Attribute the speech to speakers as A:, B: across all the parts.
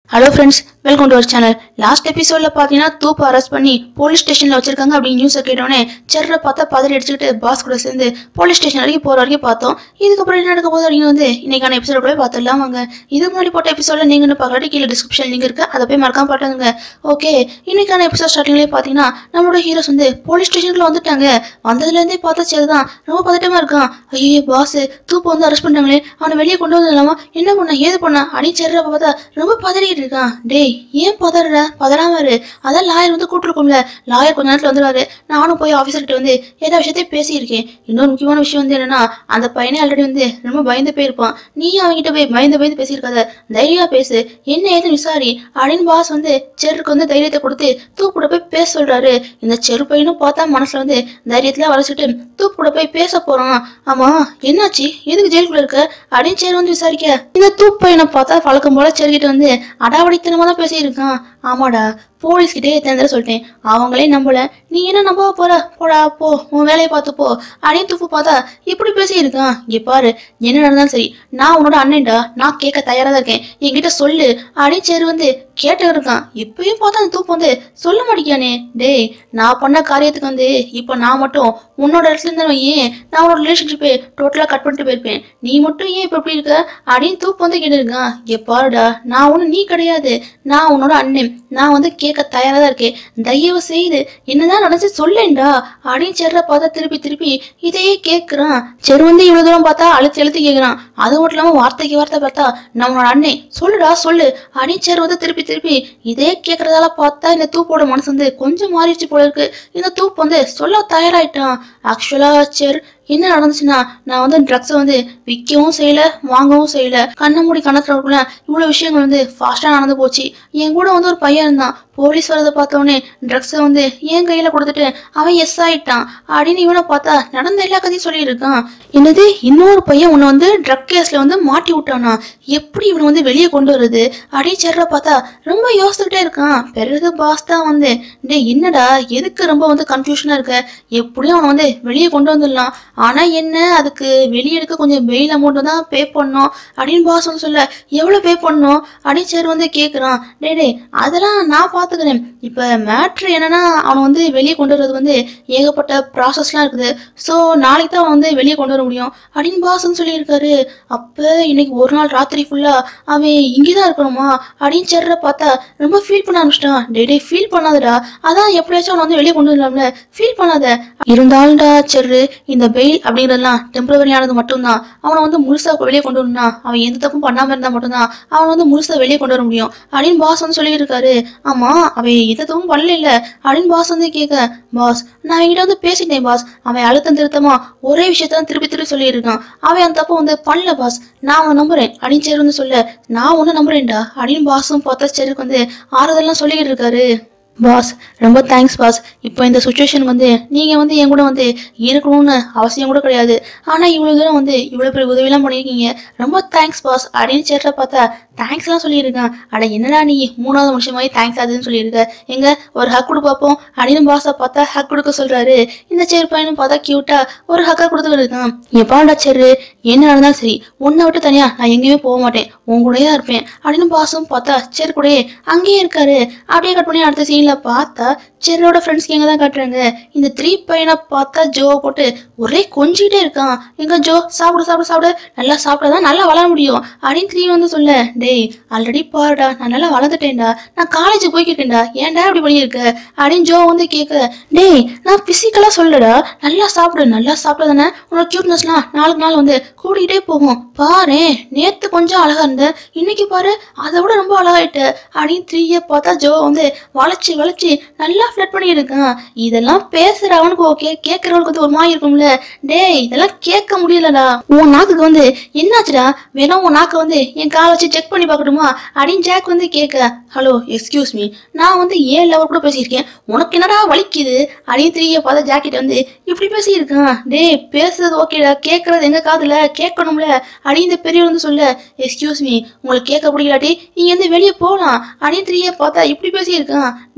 A: hello friends welcome to our channel last எபிசோட்ல பார்த்தீங்கன்னா தூப்பு arrest பண்ணி போலீஸ் ஸ்டேஷன்ல வச்சிருக்காங்க அப்படின்னு நியூஸை கேட்டோன்னே செர்ரை பார்த்தா பதறி அடிச்சுக்கிட்டு பாஸ் கூட சேர்ந்து போலீஸ் ஸ்டேஷன் வரைக்கும் போற வரைக்கும் பார்த்தோம் இதுக்கப்புறம் என்ன நடக்க போகுது அப்படின்னு வந்து இன்னைக்கான எபிசோட போய் பார்த்துடலாம் வாங்க இதுக்கு முன்னாடி போட்ட எபிசோட்ல நீங்க இன்னும் பார்க்கலாட்டி கீழே டிஸ்கிரிப்ஷன் லிங்க் இருக்கு அதை போய் மறக்காம பாட்டுங்க ஓகே இன்னைக்கான எபிசோட் ஸ்டார்டிங்லேயே பார்த்தீங்கன்னா நம்மளோட ஹீரோஸ் வந்து போலீஸ் ஸ்டேஷனுக்குள்ள வந்துட்டாங்க வந்ததுலேருந்தே பார்த்தா சரிதான் ரொம்ப பதட்டமா இருக்கான் ஐயோ பாஸ் தூப்பு வந்து அரெஸ்ட் பண்றாங்களே அவனை வெளியே கொண்டு வந்துடலாமா என்ன பண்ண ஏது பண்ண அடி செர்ற பார்த்தா ரொம்ப பதறிக்கிட்டு இருக்கான் டேய் ஏன் பதற பதறாம இரு அதான் லாயர் வந்து கூப்பிட்டுருக்கோம்ல லாயர் கொஞ்ச நேரத்துல வந்துருவாரு நானும் போய் ஆஃபீஸர்கிட்ட வந்து எல்லா விஷயத்தையும் பேசியிருக்கேன் இன்னொரு முக்கியமான விஷயம் வந்து என்னன்னா அந்த பையனே ஆல்ரெடி வந்து ரொம்ப பயந்து போயிருப்பான் நீ அவன்கிட்ட போய் பயந்து பயந்து பேசியிருக்காத தைரியமா பேசு என்ன ஏதுன்னு விசாரி அப்படின்னு பாஸ் வந்து செருக்கு வந்து தைரியத்தை கொடுத்து தூப்புட போய் பேச சொல்றாரு இந்த செரு பையனும் பார்த்தா மனசுல வந்து தைரியத்துல வளைச்சிட்டு தூப்புட போய் பேச போறான் ஆமா என்னாச்சு எதுக்கு ஜெயிலுக்குள்ள இருக்க அப்படின்னு சேர் வந்து விசாரிக்க இந்த தூப் பையனை பார்த்தா வழக்கம் போல செருகிட்ட வந்து அடாவடித்தனமா தான் பேசியிருக்கான் ஆமாடா போலீஸ் கிட்டே எத்தனை தடவை சொல்லிட்டேன் அவங்களே நம்பல நீ என்ன நம்ப போற போடா போ உன் வேலையை பார்த்து போ அப்படின்னு துப்பு பார்த்தா இப்படி பேசியிருக்கான் இங்க பாரு என்ன நடந்தாலும் சரி நான் உன்னோட அண்ணன்டா நான் கேட்க தயாரா தான் இருக்கேன் என்கிட்ட சொல்லு அப்படின்னு சரி வந்து கேட்டு இருக்கான் இப்பயும் பார்த்தா அந்த தூப்பு வந்து சொல்ல மாட்டேங்கானே டேய் நான் பண்ண காரியத்துக்கு வந்து இப்போ நான் மட்டும் உன்னோட இடத்துல இருந்தாலும் ஏன் நான் உன்னோட ரிலேஷன்ஷிப்பை டோட்டலாக கட் பண்ணிட்டு போயிருப்பேன் நீ மட்டும் ஏன் இப்போ இப்படி இருக்க அப்படின்னு தூப்பு வந்து கேட்டுருக்கான் இங்கே பாருடா நான் ஒன்றும் நீ கிடையாது நான் உன்னோட அண்ணன் நான் வந்து கேட்க தயாராக தான் இருக்கேன் தயவு செய்து என்னதான் நடந்துச்சு சொல்லேன்டா அப்படின்னு செர்ற பார்த்தா திருப்பி திருப்பி இதையே கேட்குறான் செரு வந்து இவ்வளோ தூரம் பார்த்தா அழுத்தி அழுத்தி கேட்குறான் அது மட்டும் இல்லாமல் வார்த்தைக்கு வார்த்தை பார்த்தா நம்மளோட அண்ணன் சொல்லுடா சொல்லு அப்படின்னு செரு வந்து திருப்பி திருப்பி இதே கேட்கறதால பார்த்தா இந்த தூப்போட மனசு வந்து கொஞ்சம் மாறிடுச்சு போல இருக்கு இந்த தூப் வந்து சொல்ல தயாராயிட்டான் ஆக்சுவலா செர் என்ன நடந்துச்சுன்னா நான் வந்து ட்ரக்ஸை வந்து விற்கவும் செய்யல வாங்கவும் செய்யல கண்ணை மூடி கணக்குறக்குள்ள இவ்வளோ விஷயங்கள் வந்து ஃபாஸ்ட்டாக நடந்து போச்சு என் கூட வந்து ஒரு பையன் இருந்தான் போலீஸ் வரதை பார்த்தோன்னே ட்ரக்ஸை வந்து என் கையில் கொடுத்துட்டு அவன் எஸ் ஆயிட்டான் அப்படின்னு இவனை பார்த்தா நடந்த எல்லா கதையும் சொல்லியிருக்கான் என்னது இன்னொரு பையன் உன்னை வந்து ட்ரக் கேஸில் வந்து மாட்டி விட்டானா எப்படி இவனை வந்து வெளியே கொண்டு வருது அப்படின்னு சேர்ற பார்த்தா ரொம்ப யோசிச்சுக்கிட்டே இருக்கான் பிறகு பாஸ் தான் வந்து டே என்னடா எதுக்கு ரொம்ப வந்து கன்ஃபியூஷனாக இருக்க எப்படியும் அவனை வந்து வெளியே கொண்டு வந்துடலாம் ஆனா என்ன அதுக்கு வெளியே எடுக்க கொஞ்சம் பெயில் அமௌண்ட் தான் பே பண்ணோம் அப்படின்னு பாஸ் வந்து சொல்ல எவ்வளவு பே பண்ணோம் அப்படின்னு சரி வந்து கேட்குறான் டே டே அதெல்லாம் நான் பார்த்துக்கிறேன் இப்போ மேட்ரு என்னன்னா அவனை வந்து வெளியே கொண்டு வர்றது வந்து ஏகப்பட்ட ப்ராசஸ்லாம் இருக்குது ஸோ நாளைக்கு தான் அவன் வந்து வெளியே கொண்டு வர முடியும் அப்படின்னு பாஸ் வந்து சொல்லியிருக்காரு அப்போ இன்னைக்கு ஒரு நாள் ராத்திரி ஃபுல்லாக அவன் இங்கே தான் இருக்கணுமா அப்படின்னு சேர்ற பார்த்தா ரொம்ப ஃபீல் பண்ண ஆரம்பிச்சிட்டான் டே டே ஃபீல் பண்ணாதடா அதான் எப்படியாச்சும் அவனை வந்து வெளியே கொண்டு வரலாம்ல ஃபீல் பண்ணாத இருந்தாலும்டா செரு இந்த பெயில் அப்படிங்கிறதெல்லாம் டெம்பரவரியானது மட்டும்தான் அவனை வந்து முழுசா வெளியே கொண்டு வரணும்னா அவன் எந்த தப்பும் பண்ணாம இருந்தா மட்டும்தான் அவனை வந்து முழுசா வெளியே கொண்டு வர முடியும் அப்படின்னு பாஸ் வந்து சொல்லியிருக்காரு ஆமா அவன் எந்த தப்பும் பண்ணல இல்ல அப்படின்னு பாஸ் வந்து கேட்க பாஸ் நான் என்கிட்ட வந்து பேசிட்டேன் பாஸ் அவன் அழுத்தம் திருத்தமா ஒரே விஷயத்தான் திருப்பி திருப்பி சொல்லியிருக்கான் அவன் அந்த தப்பை வந்து பண்ணல பாஸ் நான் அவனை நம்புறேன் அப்படின்னு சரி வந்து சொல்ல நான் உன்னை நம்புறேன்டா அப்படின்னு பாஸும் பார்த்தா சரிக்கு வந்து ஆறுதல்லாம் சொல்லிக்கிட்டு இருக்காரு பாஸ் ரொம்ப தேங்க்ஸ் பாஸ் இப்போ இந்த சுச்சுவேஷனுக்கு வந்து நீங்கள் வந்து என் கூட வந்து இருக்கணும்னு அவசியம் கூட கிடையாது ஆனால் இவ்வளோ தூரம் வந்து இவ்வளோ பெரிய உதவியெல்லாம் பண்ணியிருக்கீங்க ரொம்ப தேங்க்ஸ் பாஸ் அப்படின்னு சேர்ற பார்த்தா தேங்க்ஸ்லாம் சொல்லியிருக்கான் அட என்னடா நீ மூணாவது மனுஷன் மாதிரி தேங்க்ஸ் ஆகுதுன்னு சொல்லியிருக்க எங்க ஒரு ஹக் கொடு பார்ப்போம் அப்படின்னு பாஸை பார்த்தா ஹக் கொடுக்க சொல்கிறாரு இந்த சேர் பையனும் பார்த்தா க்யூட்டாக ஒரு ஹக்கை கொடுத்துக்கிட்டு இருக்கான் எப்பாடா சேரு என்ன நடந்தாலும் சரி உன்னை விட்டு தனியாக நான் எங்கேயுமே போக மாட்டேன் உன் கூடயே தான் இருப்பேன் அப்படின்னு பாஸும் பார்த்தா சேர் கூடயே அங்கேயே இருக்காரு அப்படியே கட் பண்ணி அடுத்த சீன்ல பார்த்தா செரோட ஃப்ரெண்ட்ஸ்க்கு எங்க தான் காட்டுறாங்க இந்த த்ரீ பையனை பார்த்தா ஜோவை போட்டு ஒரே கொஞ்சிக்கிட்டே இருக்கான் எங்க ஜோ சாப்பிடு சாப்பிடு சாப்பிடு நல்லா சாப்பிட்டாதான் நல்லா வளர முடியும் அப்படின்னு த்ரீ வந்து சொல்ல டேய் ஆல்ரெடி பாருடா நான் நல்லா வளர்ந்துட்டேன்டா நான் காலேஜ் போய்க்கிட்டேன்டா ஏன்டா இப்படி பண்ணியிருக்க அப்படின்னு ஜோ வந்து கேட்க டேய் நான் பிசிக்கலா சொல்லடா நல்லா சாப்பிடு நல்லா சாப்பிட்டா தானே உன்னோட கியூட்னஸ்லாம் நாளுக்கு நாள் வந்து கூடிக்கிட்டே போகும் பாரு நேத்து கொஞ்சம் அழகா இருந்த இன்னைக்கு பாரு அதை விட ரொம்ப அழகாயிட்ட அப்படின்னு த்ரீயை பார்த்தா ஜோ வந்து வளைச்சு வளைச்சு நல்லா ஃபிளட் பண்ணியிருக்கான் இதெல்லாம் பேசுற அவனுக்கு ஓகே கேட்கறவனுக்கு வந்து ஒரு மாதிரி இருக்கும்ல டேய் இதெல்லாம் கேட்க முடியலடா உன் நாக்குக்கு வந்து என்னாச்சுடா வேணா உன் நாக்கை வந்து என் காலை வச்சு செக் பண்ணி பார்க்கட்டுமா அப்படின்னு ஜாக் வந்து கேட்க ஹலோ எக்ஸ்கியூஸ் மீ நான் வந்து ஏழு லெவல் கூட பேசியிருக்கேன் உனக்கு என்னடா வலிக்குது அப்படின்னு த்ரீயை பார்த்தா ஜாக்கெட் வந்து இப்படி பேசியிருக்கான் டேய் பேசுறது ஓகேடா கேட்கறது எங்க காதுல கேட்கணும்ல அப்படின்னு இந்த பெரியவர் வந்து சொல்ல எக்ஸ்கியூஸ் மீ உங்களுக்கு கேட்க பிடிக்கலாட்டி நீங்க வந்து வெளியே போகலாம் அப்படின்னு த்ரீயை பார்த்தா இப்படி பேசியிருக்கான்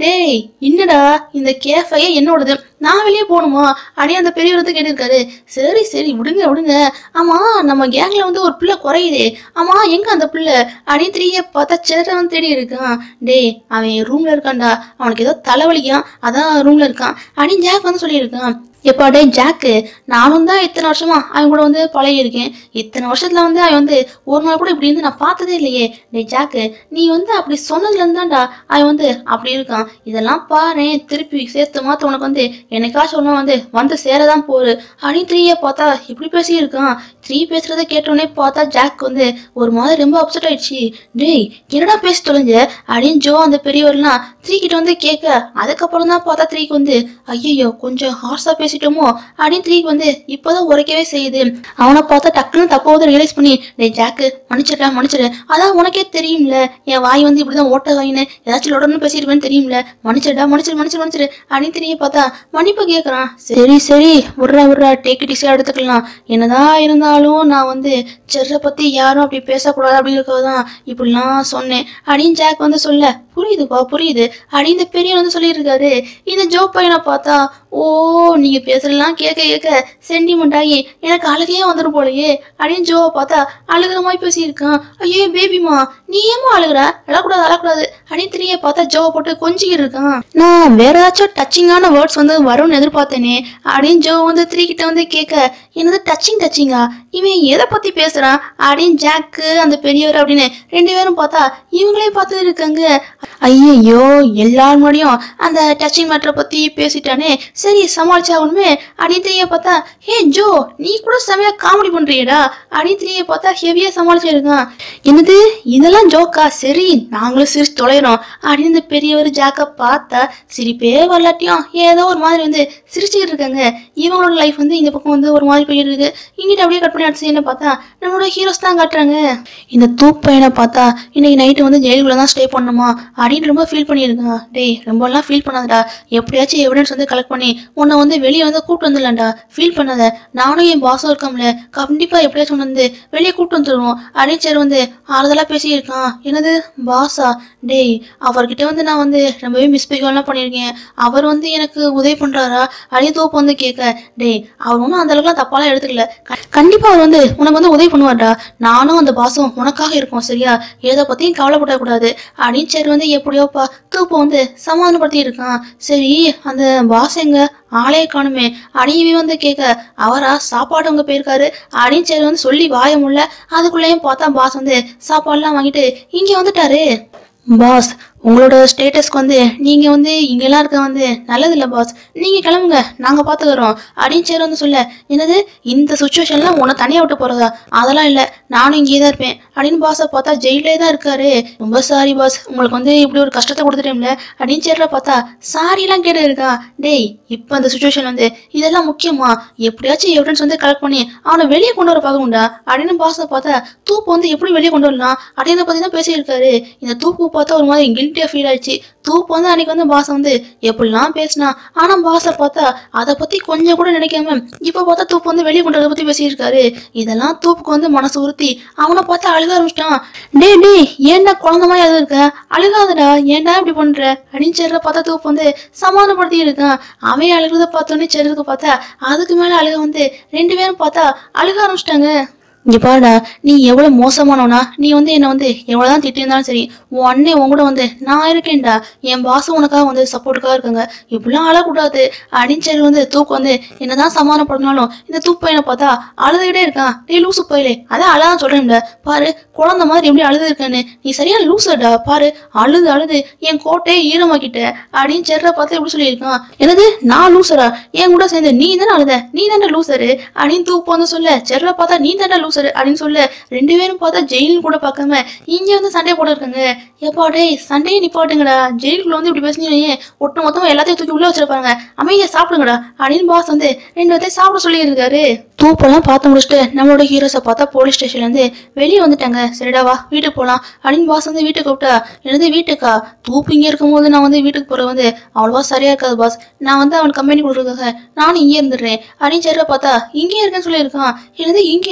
A: டேய் என்னடா இந்த கேஃபையே என்னோடது நான் வெளியே போகணுமா அப்படியே அந்த பெரியவர் வந்து கேட்டிருக்காரு சரி சரி விடுங்க விடுங்க ஆமா நம்ம கேங்ல வந்து ஒரு பிள்ளை குறையுதே ஆமா எங்க அந்த பிள்ளை அப்படின்னு தெரிய பார்த்தா சிலரை வந்து தேடி இருக்கான் டேய் அவன் ரூம்ல இருக்கான்டா அவனுக்கு ஏதோ தலைவலிக்கான் அதான் ரூம்ல இருக்கான் அப்படின்னு ஜாக் வந்து சொல்லியிருக்கான் எப்பா டே ஜாக்கு நானும் தான் இத்தனை வருஷமா அவன் கூட வந்து பழகியிருக்கேன் இத்தனை வருஷத்துல வந்து அவன் வந்து ஒரு நாள் கூட இப்படி இருந்து நான் பார்த்ததே இல்லையே டே ஜாக்கு நீ வந்து அப்படி சொன்னதுலேருந்து தான்டா அவன் வந்து அப்படி இருக்கான் இதெல்லாம் பாரு திருப்பி சேர்த்து மாத்த உனக்கு வந்து என்னைக்காச்சும் ஒன்று வந்து வந்து சேரதான் போகுது அப்படின்னு த்ரீயை பார்த்தா இப்படி பேசியிருக்கான் த்ரீ பேசுறத கேட்டோடனே பார்த்தா ஜாக் வந்து ஒரு மாதிரி ரொம்ப அப்செட் ஆயிடுச்சு டேய் என்னடா பேசி தொலைஞ்ச அப்படின்னு ஜோ அந்த பெரியவர்லாம் த்ரீ கிட்ட வந்து கேட்க அதுக்கப்புறம் தான் பார்த்தா த்ரீக்கு வந்து ஐயோ கொஞ்சம் ஹார்ஸா பேசிட்டோமோ அப்படின்னு த்ரீக்கு வந்து இப்போதான் உரைக்கவே செய்யுது அவனை பார்த்தா டக்குன்னு தப்பாவது ரியலைஸ் பண்ணி டேய் ஜாக்கு மன்னிச்சிடா மன்னிச்சிடு அதான் உனக்கே தெரியும்ல என் வாய் வந்து இப்படிதான் ஓட்ட வாயின்னு ஏதாச்சும் லொடன்னு பேசிடுவேன்னு தெரியும்ல மன்னிச்சிடா மன்னிச்சிடு மன்னிச்சிடு மன்னிச்சிடு அப்படின்னு த்ரீயை பார்த்தா மன்னிப்பு கேட்கறான் சரி சரி விட்றா விட்றா டேக் இட் ஈஸியாக எடுத்துக்கலாம் என்னதான் இருந்தாலும் நான் வந்து செர்ரை பத்தி யாரும் அப்படி பேசக்கூடாது அப்படிங்கிறதுக்காக தான் இப்படிலாம் சொன்னேன் அப்படின்னு ஜாக் வந்து சொல்ல புரியுதுப்பா புரியுது அப்படின்னு இந்த பெரியவர் வந்து சொல்லியிருக்காரு இந்த ஜோ பையனை பார்த்தா ஓ நீங்க பேசுறதெல்லாம் கேட்க கேட்க சென்டிமெண்ட் ஆகி எனக்கு அழுகையே வந்துடும் போலயே அப்படின்னு ஜோவை பார்த்தா அழுகிற மாதிரி பேசியிருக்கான் ஐயோ பேபிமா நீ ஏமா அழுகுற அழக்கூடாது அழக்கூடாது அப்படின்னு திரிய பார்த்தா ஜோவை போட்டு கொஞ்சிக்கிட்டு இருக்கான் நான் வேற ஏதாச்சும் டச்சிங்கான வேர்ட்ஸ் வந்து வரும்னு எதிர்பார்த்தேனே அப்படின்னு ஜோ வந்து த்ரீ கிட்ட வந்து கேட்க என்னது டச்சிங் டச்சிங்கா இவன் எதை பத்தி பேசுறான் அப்படின்னு ஜாக்கு அந்த பெரியவர் அப்படின்னு ரெண்டு பேரும் பார்த்தா இவங்களே பார்த்து இருக்காங்க ஐயையோ எல்லார் முன்னாடியும் அந்த டச்சிங் மேட்டரை பத்தி பேசிட்டானே சரி சமாளிச்சாகணுமே அப்படின்னு தெரிய பார்த்தா ஹே ஜோ நீ கூட செமையா காமெடி பண்றியடா அப்படின்னு தெரிய பார்த்தா ஹெவியா சமாளிச்சிருக்கான் என்னது இதெல்லாம் ஜோக்கா சரி நாங்களும் சிரிச்சு தொலைகிறோம் அப்படின்னு இந்த பெரியவர் ஜாக்கை பார்த்தா சிரிப்பே வரலாட்டியும் ஏதோ ஒரு மாதிரி வந்து சிரிச்சுக்கிட்டு இருக்காங்க இவங்களோட லைஃப் வந்து இந்த பக்கம் வந்து ஒரு மாதிரி போயிட்டு இருக்கு இங்கிட்ட அப்படியே கட் பண்ணி அடுத்த சீனை பார்த்தா நம்மளோட ஹீரோஸ் தான் காட்டுறாங்க இந்த தூப்பையனை பார்த்தா இன்னைக்கு நைட்டு வந்து ஜெயிலுக்குள்ள தான் ஸ்டே பண்ணணுமா அப்படின்னு ரொம்ப ஃபீல் பண்ணியிருக்கான் டேய் ரொம்பலாம் ஃபீல் பண்ணாதடா எப்படியாச்சும் எவிடன்ஸ் வந்து கலெக்ட் பண்ணி உன்னை வந்து வெளியே வந்து கூட்டு வந்துடலாம்டா ஃபீல் பண்ணாத நானும் என் பாஸும் இருக்கோம்ல கண்டிப்பா எப்படியாச்சும் உன்னை வந்து வெளியே கூட்டு வந்துடுவோம் அப்படின்னு சரி வந்து ஆறுதலா பேசியிருக்கான் என்னது பாஸா டேய் அவர்கிட்ட வந்து நான் வந்து ரொம்பவே மிஸ்பிகேவெல்லாம் பண்ணியிருக்கேன் அவர் வந்து எனக்கு உதவி பண்றாரா அப்படின்னு தூப்பு வந்து கேட்க டேய் அவர் ஒன்றும் அந்த அளவுக்குலாம் தப்பாலாம் எடுத்துக்கல க- கண்டிப்பா அவர் வந்து உனக்கு வந்து உதவி பண்ணுவார்டா நானும் அந்த பாஸும் உனக்காக இருக்கோம் சரியா எதை பத்தியும் கவலைப்படக்கூடாது அப்படின்னு சரி வந்து எப்படியோப்பா தூப்பு வந்து சமாதானப்படுத்தி இருக்கான் சரி அந்த பாஸ் எங்க ஆளே காணுமே அடியவே வந்து கேட்க அவரா சாப்பாடு அங்க போயிருக்காரு அப்படின்னு சரி வந்து சொல்லி வாய முடியல அதுக்குள்ளேயும் பார்த்தா பாஸ் வந்து சாப்பாடுலாம் வாங்கிட்டு இங்க வந்துட்டாரு பாஸ் உங்களோட ஸ்டேட்டஸ்க்கு வந்து நீங்க வந்து இங்கெல்லாம் இருக்க வந்து நல்லதில்ல பாஸ் நீங்க கிளம்புங்க நாங்க பாத்துக்கிறோம் அப்படின்னு சரி வந்து சொல்ல என்னது இந்த சுச்சுவேஷன்ல உன்னை தனியா விட்டு போறதா அதெல்லாம் இல்ல நானும் இங்கேயே தான் இருப்பேன் அப்படின்னு பாஸை பார்த்தா ஜெயிலே தான் இருக்காரு ரொம்ப சாரி பாஸ் உங்களுக்கு வந்து இப்படி ஒரு கஷ்டத்தை கொடுத்துட்டேன்ல அப்படின்னு சரில பார்த்தா சாரிலாம் கேட்டு இருக்கா டேய் இப்போ இந்த சுச்சுவேஷன் வந்து இதெல்லாம் முக்கியமா எப்படியாச்சும் எவிடன்ஸ் வந்து கலெக்ட் பண்ணி அவனை வெளியே கொண்டு வர பார்க்கணும்டா அப்படின்னு பாஸை பார்த்தா தூப்பு வந்து எப்படி வெளியே கொண்டு வரலாம் அப்படின்னு பத்தி தான் பேசியிருக்காரு இந்த தூப்பு பார்த்தா ஒரு மாதிரி கில்ட்டியா ஃபீல் ஆயிடுச்சு தூப்பு வந்து அன்னைக்கு வந்து பாஸ் வந்து எப்படிலாம் பேசினா ஆனா பாஸை பார்த்தா அதை பத்தி கொஞ்சம் கூட நினைக்காம இப்ப பார்த்தா தூப்பு வந்து வெளியே கொண்டு வரத பத்தி பேசியிருக்காரு இதெல்லாம் தூப்புக்கு வந்து மனசு உறுத்தி அவனை பார்த்து அழுக ஆரம்பிச்சிட்டான் டேய் டேய் ஏன்டா குழந்தை மாதிரி அது இருக்க அழுகாதடா ஏன்டா இப்படி பண்ற அப்படின்னு செல்ல பார்த்தா தூப்பு வந்து சமாதானப்படுத்தி இருக்கான் அவன் அழுகிறத பார்த்தோன்னே செல்லுக்கு பார்த்தா அதுக்கு மேல அழுக வந்து ரெண்டு பேரும் பார்த்தா அழுக ஆரம்பிச்சிட்டாங்க இங்க பாருடா நீ எவ்வளவு மோசமானவனா நீ வந்து என்னை வந்து எவ்வளவுதான் திட்டிருந்தாலும் சரி உன் அண்ணன் உன் கூட வந்து நான் இருக்கேன்டா என் பாசம் உனக்காக வந்து சப்போர்ட்டுக்காக இருக்காங்க இப்படிலாம் அழக்கூடாது அப்படின்னு சரி வந்து தூக்கு வந்து என்னதான் சமாதானப்படுத்தினாலும் இந்த தூக்கு பையனை பார்த்தா அழுதுகிட்டே இருக்கான் நீ லூசு பையலே அதான் அழகான் சொல்றேன்ல பாரு குழந்தை மாதிரி எப்படி அழுது இருக்கான்னு நீ சரியான லூசடா பாரு அழுது அழுது என் கோட்டையை ஈரமாக்கிட்ட அப்படின்னு செர்ற பார்த்து எப்படி சொல்லியிருக்கான் என்னது நான் லூசரா என் கூட சேர்ந்து நீ தானே அழுத நீ தானே லூசரு அப்படின்னு தூப்பு வந்து சொல்ல செர்ற பார்த்தா நீ தானே லூசரு அப்படின்னு சொல்ல ரெண்டு பேரும் பார்த்தா ஜெயில் கூட பார்க்காம இங்க வந்து சண்டை போட இருக்காங்க எப்பா டேய் சண்டையை நிப்பாட்டுங்கடா ஜெயிலுக்குள்ள வந்து இப்படி பேசுனீங்க ஒட்டு மொத்தம் எல்லாத்தையும் தூக்கி உள்ள வச்சிருப்பாங்க அமைதியா சாப்பிடுங்கடா அப்படின்னு பாஸ் வந்து ரெண்டு பேர்த்தையும் சாப்பிட சொல்லி இருக்காரு தூப்பெல்லாம் பார்த்து முடிச்சுட்டு நம்மளோட ஹீரோஸை பார்த்தா போலீஸ் ஸ்டேஷன்ல இருந்து வெளியே வந்துட்டாங்க சரிடா வா வீட்டுக்கு போகலாம் அப்படின்னு பாஸ் வந்து வீட்டுக்கு கூப்பிட்டா என்னது வீட்டுக்கா தூப்பு இங்கே இருக்கும்போது நான் வந்து வீட்டுக்கு போகிறது வந்து அவ்வளோவா சரியா இருக்காது பாஸ் நான் வந்து அவன் கம்பெனி கொடுக்குறதுக்காக நானும் இங்கே இருந்துடுறேன் அப்படின்னு சரி பார்த்தா இங்கேயே இருக்கேன்னு சொல்லியிருக்கான் என்னது இங்கேயா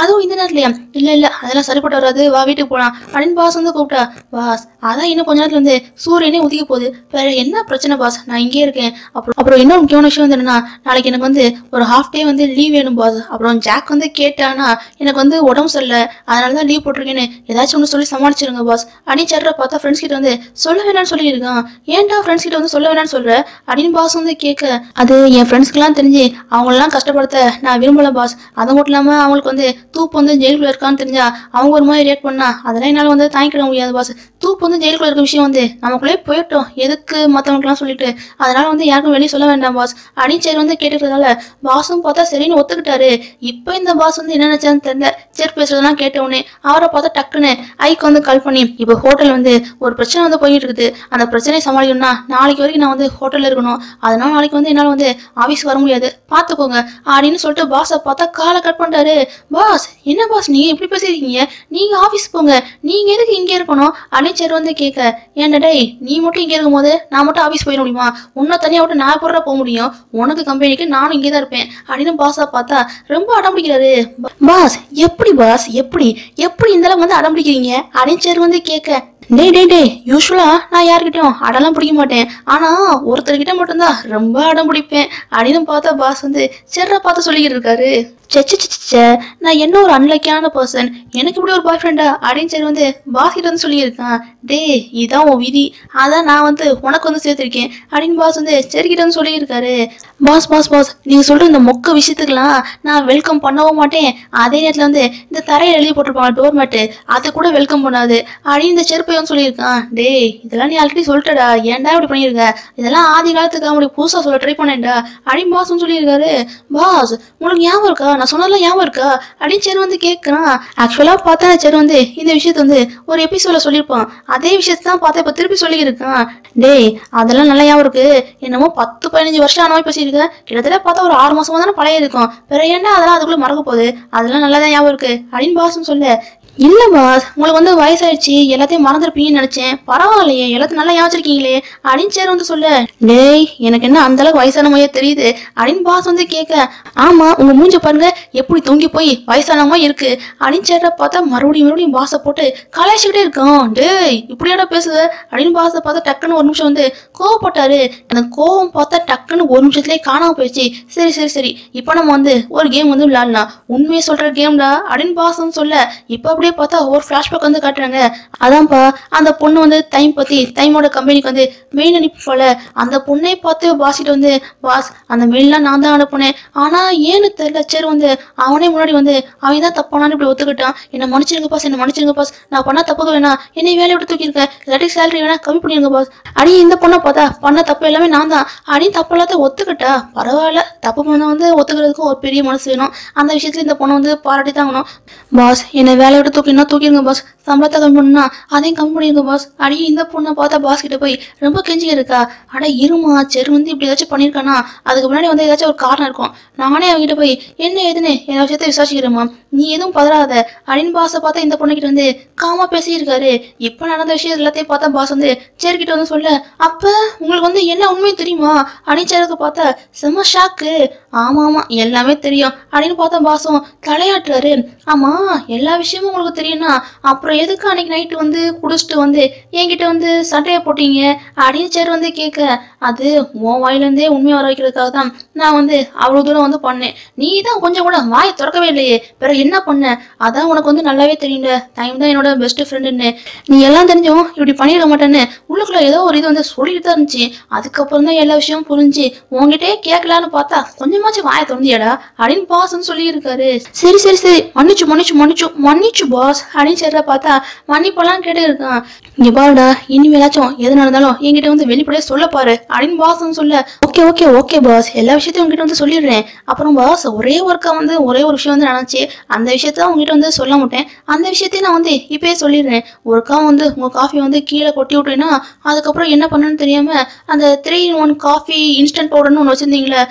A: அதுவும் இந்த நேரத்துலயா இல்ல இல்ல அதெல்லாம் சரிப்பட்டு வராது வா வீட்டுக்கு போலாம் அப்படின்னு பாஸ் வந்து கூப்பிட்டா பாஸ் அதான் இன்னும் கொஞ்ச நேரத்துல வந்து சூரியனே உதிக்க போகுது வேற என்ன பிரச்சனை பாஸ் நான் இங்கே இருக்கேன் அப்புறம் அப்புறம் இன்னொரு முக்கியமான விஷயம் வந்து என்னன்னா நாளைக்கு எனக்கு வந்து ஒரு ஹாஃப் டே வந்து லீவ் வேணும் பாஸ் அப்புறம் ஜாக் வந்து கேட்டானா எனக்கு வந்து உடம்பு சரியில்லை அதனால தான் லீவ் போட்டிருக்கேன்னு ஏதாச்சும் ஒன்று சொல்லி சமாளிச்சிருங்க பாஸ் அப்படின்னு சேர்ற பார்த்தா ஃப்ரெண்ட்ஸ் கிட்ட வந்து சொல்ல வேணாம்னு சொல்லியிருக்கான் ஏன்டா ஃப்ரெண்ட்ஸ் கிட்ட வந்து சொல்ல வேணாம்னு சொல்ற அப்படின்னு பாஸ் வந்து கேட்க அது என் ஃப்ரெண்ட்ஸ்க்குலாம் தெரிஞ்சு அவங்களெல்லாம் கஷ்டப்படுத்த நான் விரும்பல பாஸ் அது மட்டும் இல்லாமல் அவங்களுக்கு வந்து தூப்பு வந்து ஜெயிலுக்குள்ள இருக்கான்னு தெரிஞ்சா அவங்க ஒரு மாதிரி ரியாக்ட் பண்ணா அதெல்லாம் என்னால் வந்து தாங்கிக்கிட முடியாது பாஸ் தூப்பு வந்து ஜெயிலுக்குள்ள இருக்க விஷயம் வந்து நமக்குள்ளே போயிட்டோம் எதுக்கு மற்றவங்களுக்குலாம் சொல்லிட்டு அதனால வந்து யாருக்கும் வெளியே சொல்ல வேண்டாம் பாஸ் அப்படின்னு சரி வந்து கேட்டுக்கிறதால பாஸும் பார்த்தா சரின்னு ஒத்துக்கிட்டாரு இப்போ இந்த பாஸ் வந்து என்ன நினைச்சான்னு தெரியல சரி பேசுறதெல்லாம் கேட்ட உடனே அவரை பார்த்தா டக்குன்னு ஐக்கு வந்து கால் பண்ணி இப்போ ஹோட்டல் வந்து ஒரு பிரச்சனை வந்து போயிட்டு இருக்குது அந்த பிரச்சனையை சமாளிக்கணும்னா நாளைக்கு வரைக்கும் நான் வந்து ஹோட்டல்ல இருக்கணும் அதனால நாளைக்கு வந்து என்னால் வந்து ஆஃபீஸ் வர முடியாது பார்த்துக்கோங்க அப்படின்னு சொல்லிட்டு பாஸை பார்த்தா காலை கட் பண்ணிட்டாரு பாஸ் என்ன பாஸ் நீங்க இப்படி பேசிருக்கீங்க நீங்க ஆஃபீஸ் போங்க நீங்க எதுக்கு இங்கே இருக்கணும் அப்படின்னு சரி வந்து கேட்க ஏன்டா டேய் நீ மட்டும் இங்கே இருக்கும்போது நான் மட்டும் ஆஃபீஸ் போயிட முடியுமா உன்னை தனியாக விட்டு நான் போடுற போக முடியும் உனக்கு கம்பெனிக்கு நானும் இங்கே தான் இருப்பேன் அப்படின்னு பாஸை பார்த்தா ரொம்ப அடம் பிடிக்கிறாரு பாஸ் எப்படி பாஸ் எப்படி எப்படி இந்த அளவுக்கு வந்து அடம் பிடிக்கிறீங்க அப்படின்னு சரி வந்து கேட்க டேய் டேய் டேய் யூஸ்வலா நான் யார்கிட்டயும் அடலாம் பிடிக்க மாட்டேன் ஆனா ஒருத்தர்கிட்ட மட்டும்தான் ரொம்ப அடம் பிடிப்பேன் அப்படின்னு பார்த்தா பாஸ் வந்து செர்ரா பார்த்து சொல்லிக்கிட்டு இருக்காரு சச்ச சச்ச நான் என்ன ஒரு அன்லக்கியான பர்சன் எனக்கு இப்படி ஒரு பாய் ஃப்ரெண்டா அப்படின்னு சரி வந்து பாஸ் கிட்ட வந்து சொல்லியிருக்கான் டேய் இதான் உன் விதி அதான் நான் வந்து உனக்கு வந்து சேர்த்திருக்கேன் அப்படின்னு பாஸ் வந்து சரி கிட்ட வந்து சொல்லியிருக்காரு பாஸ் பாஸ் பாஸ் நீங்க சொல்ற இந்த மொக்க விஷயத்துக்கெல்லாம் நான் வெல்கம் பண்ணவும் மாட்டேன் அதே நேரத்துல வந்து இந்த தரையை எழுதி போட்டிருப்பாங்க டோர் மேட்டு அது கூட வெல்கம் பண்ணாது அப்படின்னு இந்த செருப்பை வந்து சொல்லியிருக்கான் டேய் இதெல்லாம் நீ ஆல்ரெடி சொல்லிட்டடா ஏன்டா இப்படி பண்ணியிருக்க இதெல்லாம் ஆதி காலத்துக்கு அவனுடைய புதுசா சொல்ல ட்ரை பண்ணேன்டா அப்படின்னு பாஸ் வந்து சொல்லியிருக்காரு பாஸ் உங்களுக்கு ஞாபகம் இருக்கா நான் சொன்னதெல்லாம் ஞாபகம் இருக்கா அப்படின்னு சரி வந்து கேட்குறான் ஆக்சுவலாக பார்த்தா சரி வந்து இந்த விஷயத்த வந்து ஒரு எபிசோட சொல்லியிருப்பான் அதே விஷயத்தை தான் பார்த்தா இப்போ திருப்பி சொல்லியிருக்கான் டேய் அதெல்லாம் நல்லா ஞாபகம் இருக்கு என்னமோ பத்து பதினஞ்சு வருஷம் ஆன மாதிரி பேசியிருக்கேன் கிட்டத்தட்ட பார்த்தா ஒரு ஆறு மாசமா தானே பழைய இருக்கும் பிற ஏன்டா அதெல்லாம் அதுக்குள்ள மறக்க போகுது அதெல்லாம் நல்லா தான் ஞாபகம் இருக்கு அப்படின்னு பாஸ்னு சொல்ல இல்ல பாஸ் உங்களுக்கு வந்து வயசாயிடுச்சு எல்லாத்தையும் மறந்துருப்பீங்கன்னு நினைச்சேன் பரவாயில்லையே எல்லாத்தையும் நல்லா ஞாபகம் வச்சிருக்கீங்களே அப்படின்னு சரி வந்து சொல்ல டேய் எனக்கு என்ன அந்த அளவுக்கு வயசான மாதிரியே தெரியுது அப்படின்னு பாஸ் வந்து கேட்க ஆமா உங்க மூஞ்ச பாருங்க எப்படி தொங்கி போய் வயசான மாதிரி இருக்கு அப்படின்னு சேர பார்த்தா மறுபடியும் மறுபடியும் பாஸை போட்டு கலாய்ச்சிக்கிட்டே இருக்கான் டேய் இப்படியாடா பேசுத அப்படின்னு பாஸை பார்த்தா டக்குன்னு ஒரு நிமிஷம் வந்து கோவப்பட்டாரு அந்த கோவம் பார்த்தா டக்குன்னு ஒரு நிமிஷத்துலயே காணாம போயிடுச்சு சரி சரி சரி இப்போ நம்ம வந்து ஒரு கேம் வந்து விளையாடலாம் உண்மையை சொல்ற கேம்டா அப்படின்னு பாஸ் வந்து சொல்ல இப்போ அப்படியே பார்த்தா ஒரு ஃபிளாஷ்பேக் வந்து காட்டுறாங்க அதான்ப்பா அந்த பொண்ணு வந்து டைம் பத்தி டைமோட கம்பெனிக்கு வந்து மெயில் அனுப்பி போல அந்த பொண்ணை பார்த்து பாசிட்டு வந்து பாஸ் அந்த மெயிலாம் நான் தான் அனுப்புனேன் ஆனா ஏன்னு தெரியல சரி வந்து அவனே முன்னாடி வந்து அவன் தான் தப்பானான்னு இப்படி ஒத்துக்கிட்டான் என்ன மன்னிச்சிருங்க பாஸ் என்ன மன்னிச்சிருங்க பாஸ் நான் பண்ண தப்புக்கு வேணா என்னை வேலையை விட்டு தூக்கியிருக்கேன் இல்லாட்டி சேலரி வேணா கம்மி பண்ணிருங்க பாஸ் அடி இந்த பொண்ணை பார்த்தா பண்ண தப்பு எல்லாமே நான் தான் அடி தப்பு எல்லாத்தையும் ஒத்துக்கிட்டா பரவாயில்ல தப்பு பண்ண வந்து ஒத்துக்கிறதுக்கும் ஒரு பெரிய மனசு வேணும் அந்த விஷயத்துல இந்த பொண்ணை வந்து பாராட்டி தாங்கணும் பாஸ் என்னை வேலையை விட்டு தூக்கினா தூக்கிடுங்க பாஸ் சம்பளத்தை கம்மி பண்ணுனா அதையும் கம்மி பண்ணிருங்க பாஸ் அடி இந்த பொண்ணை பார்த்தா பாஸ் கிட்ட போய் ரொம்ப கெஞ்சி இருக்கா அட இருமா சரி வந்து இப்படி ஏதாச்சும் பண்ணியிருக்கானா அதுக்கு முன்னாடி வந்து ஏதாச்சும் ஒரு காரணம் இருக்கும் நானே அவங்ககிட்ட போய் என்ன ஏதுன்னு எல்லா விஷயத்த விசாரிச்சுக்கிறேம்மா நீ எதுவும் பதறாத அப்படின்னு பாஸை பார்த்தா இந்த பொண்ணுகிட்ட வந்து காமா பேசியிருக்காரு இப்போ நடந்த விஷயம் எல்லாத்தையும் பார்த்தா பாஸ் வந்து சேர்கிட்ட வந்து சொல்ல அப்ப உங்களுக்கு வந்து என்ன உண்மை தெரியுமா அப்படின்னு சேருக்கு பார்த்தா செம்ம ஷாக்கு ஆமா ஆமா எல்லாமே தெரியும் அப்படின்னு பார்த்தா பாசம் தலையாட்டுறாரு ஆமா எல்லா விஷயமும் உங்களுக்கு தெரியும்னா அப்புறம் எதுக்கு அன்னைக்கு நைட்டு வந்து குடிச்சிட்டு வந்து என்கிட்ட வந்து சண்டையை போட்டீங்க அப்படின்னு சரி வந்து கேட்க அது உன் வாயிலேருந்தே உண்மையை வர வைக்கிறதுக்காக தான் நான் வந்து அவ்வளோ தூரம் வந்து பண்ணேன் நீ தான் கொஞ்சம் கூட வாயை திறக்கவே இல்லையே பிறகு என்ன பண்ண அதான் உனக்கு வந்து நல்லாவே தெரியும்ல டைம் தான் என்னோட பெஸ்ட் ஃப்ரெண்டுன்னு நீ எல்லாம் தெரிஞ்சும் இப்படி பண்ணிட மாட்டேன்னு உள்ளுக்குள்ள ஏதோ ஒரு இது வந்து சொல்லிட்டு தான் இருந்துச்சு அதுக்கப்புறம் தான் எல்லா விஷயமும் புரிஞ்சு உன்கிட்டே கேட்கலான்னு பார்த்தா கொஞ்சமாச்சும் வாயை திறந்தியாடா அப்படின்னு பாஸ்ன்னு சொல்லியிருக்காரு சரி சரி சரி மன்னிச்சு மன்னிச்சு மன்னிச்சு மன்னிச்சு பாஸ் அப்படின்னு சொல்ற பார்த்தா மன்னிப்பெல்லாம் கேட்டு இருக்கான் இங்க பாருடா இனிமேலாச்சும் எது நடந்தாலும் என்கிட்ட வந்து வெளிப்படையா சொல்ல பாரு அப்படின்னு பாஸ்ன்னு சொல்ல ஓகே ஓகே ஓகே பாஸ் எல்லா விஷயத்தையும் உங்ககிட்ட வந்து சொல்லிடுறேன் அப்புறம் பாஸ் ஒரே ஒர்க்கா வந்து ஒரே ஒரு விஷயம் வந்து நடந்துச்சு அந்த விஷயத்த உங்ககிட்ட வந்து சொல்ல மாட்டேன் அந்த விஷயத்தையும் நான் வந்து இப்பயே சொல்லிடுறேன் ஒருக்கா வந்து உங்க காஃபி வந்து கீழே கொட்டி விட்டேன்னா அதுக்கப்புறம் என்ன பண்ணணும்னு தெரியாம அந்த three in one coffee instant பவுடர்னு ஒன்று வச்சிருந்தீங்களே அந்த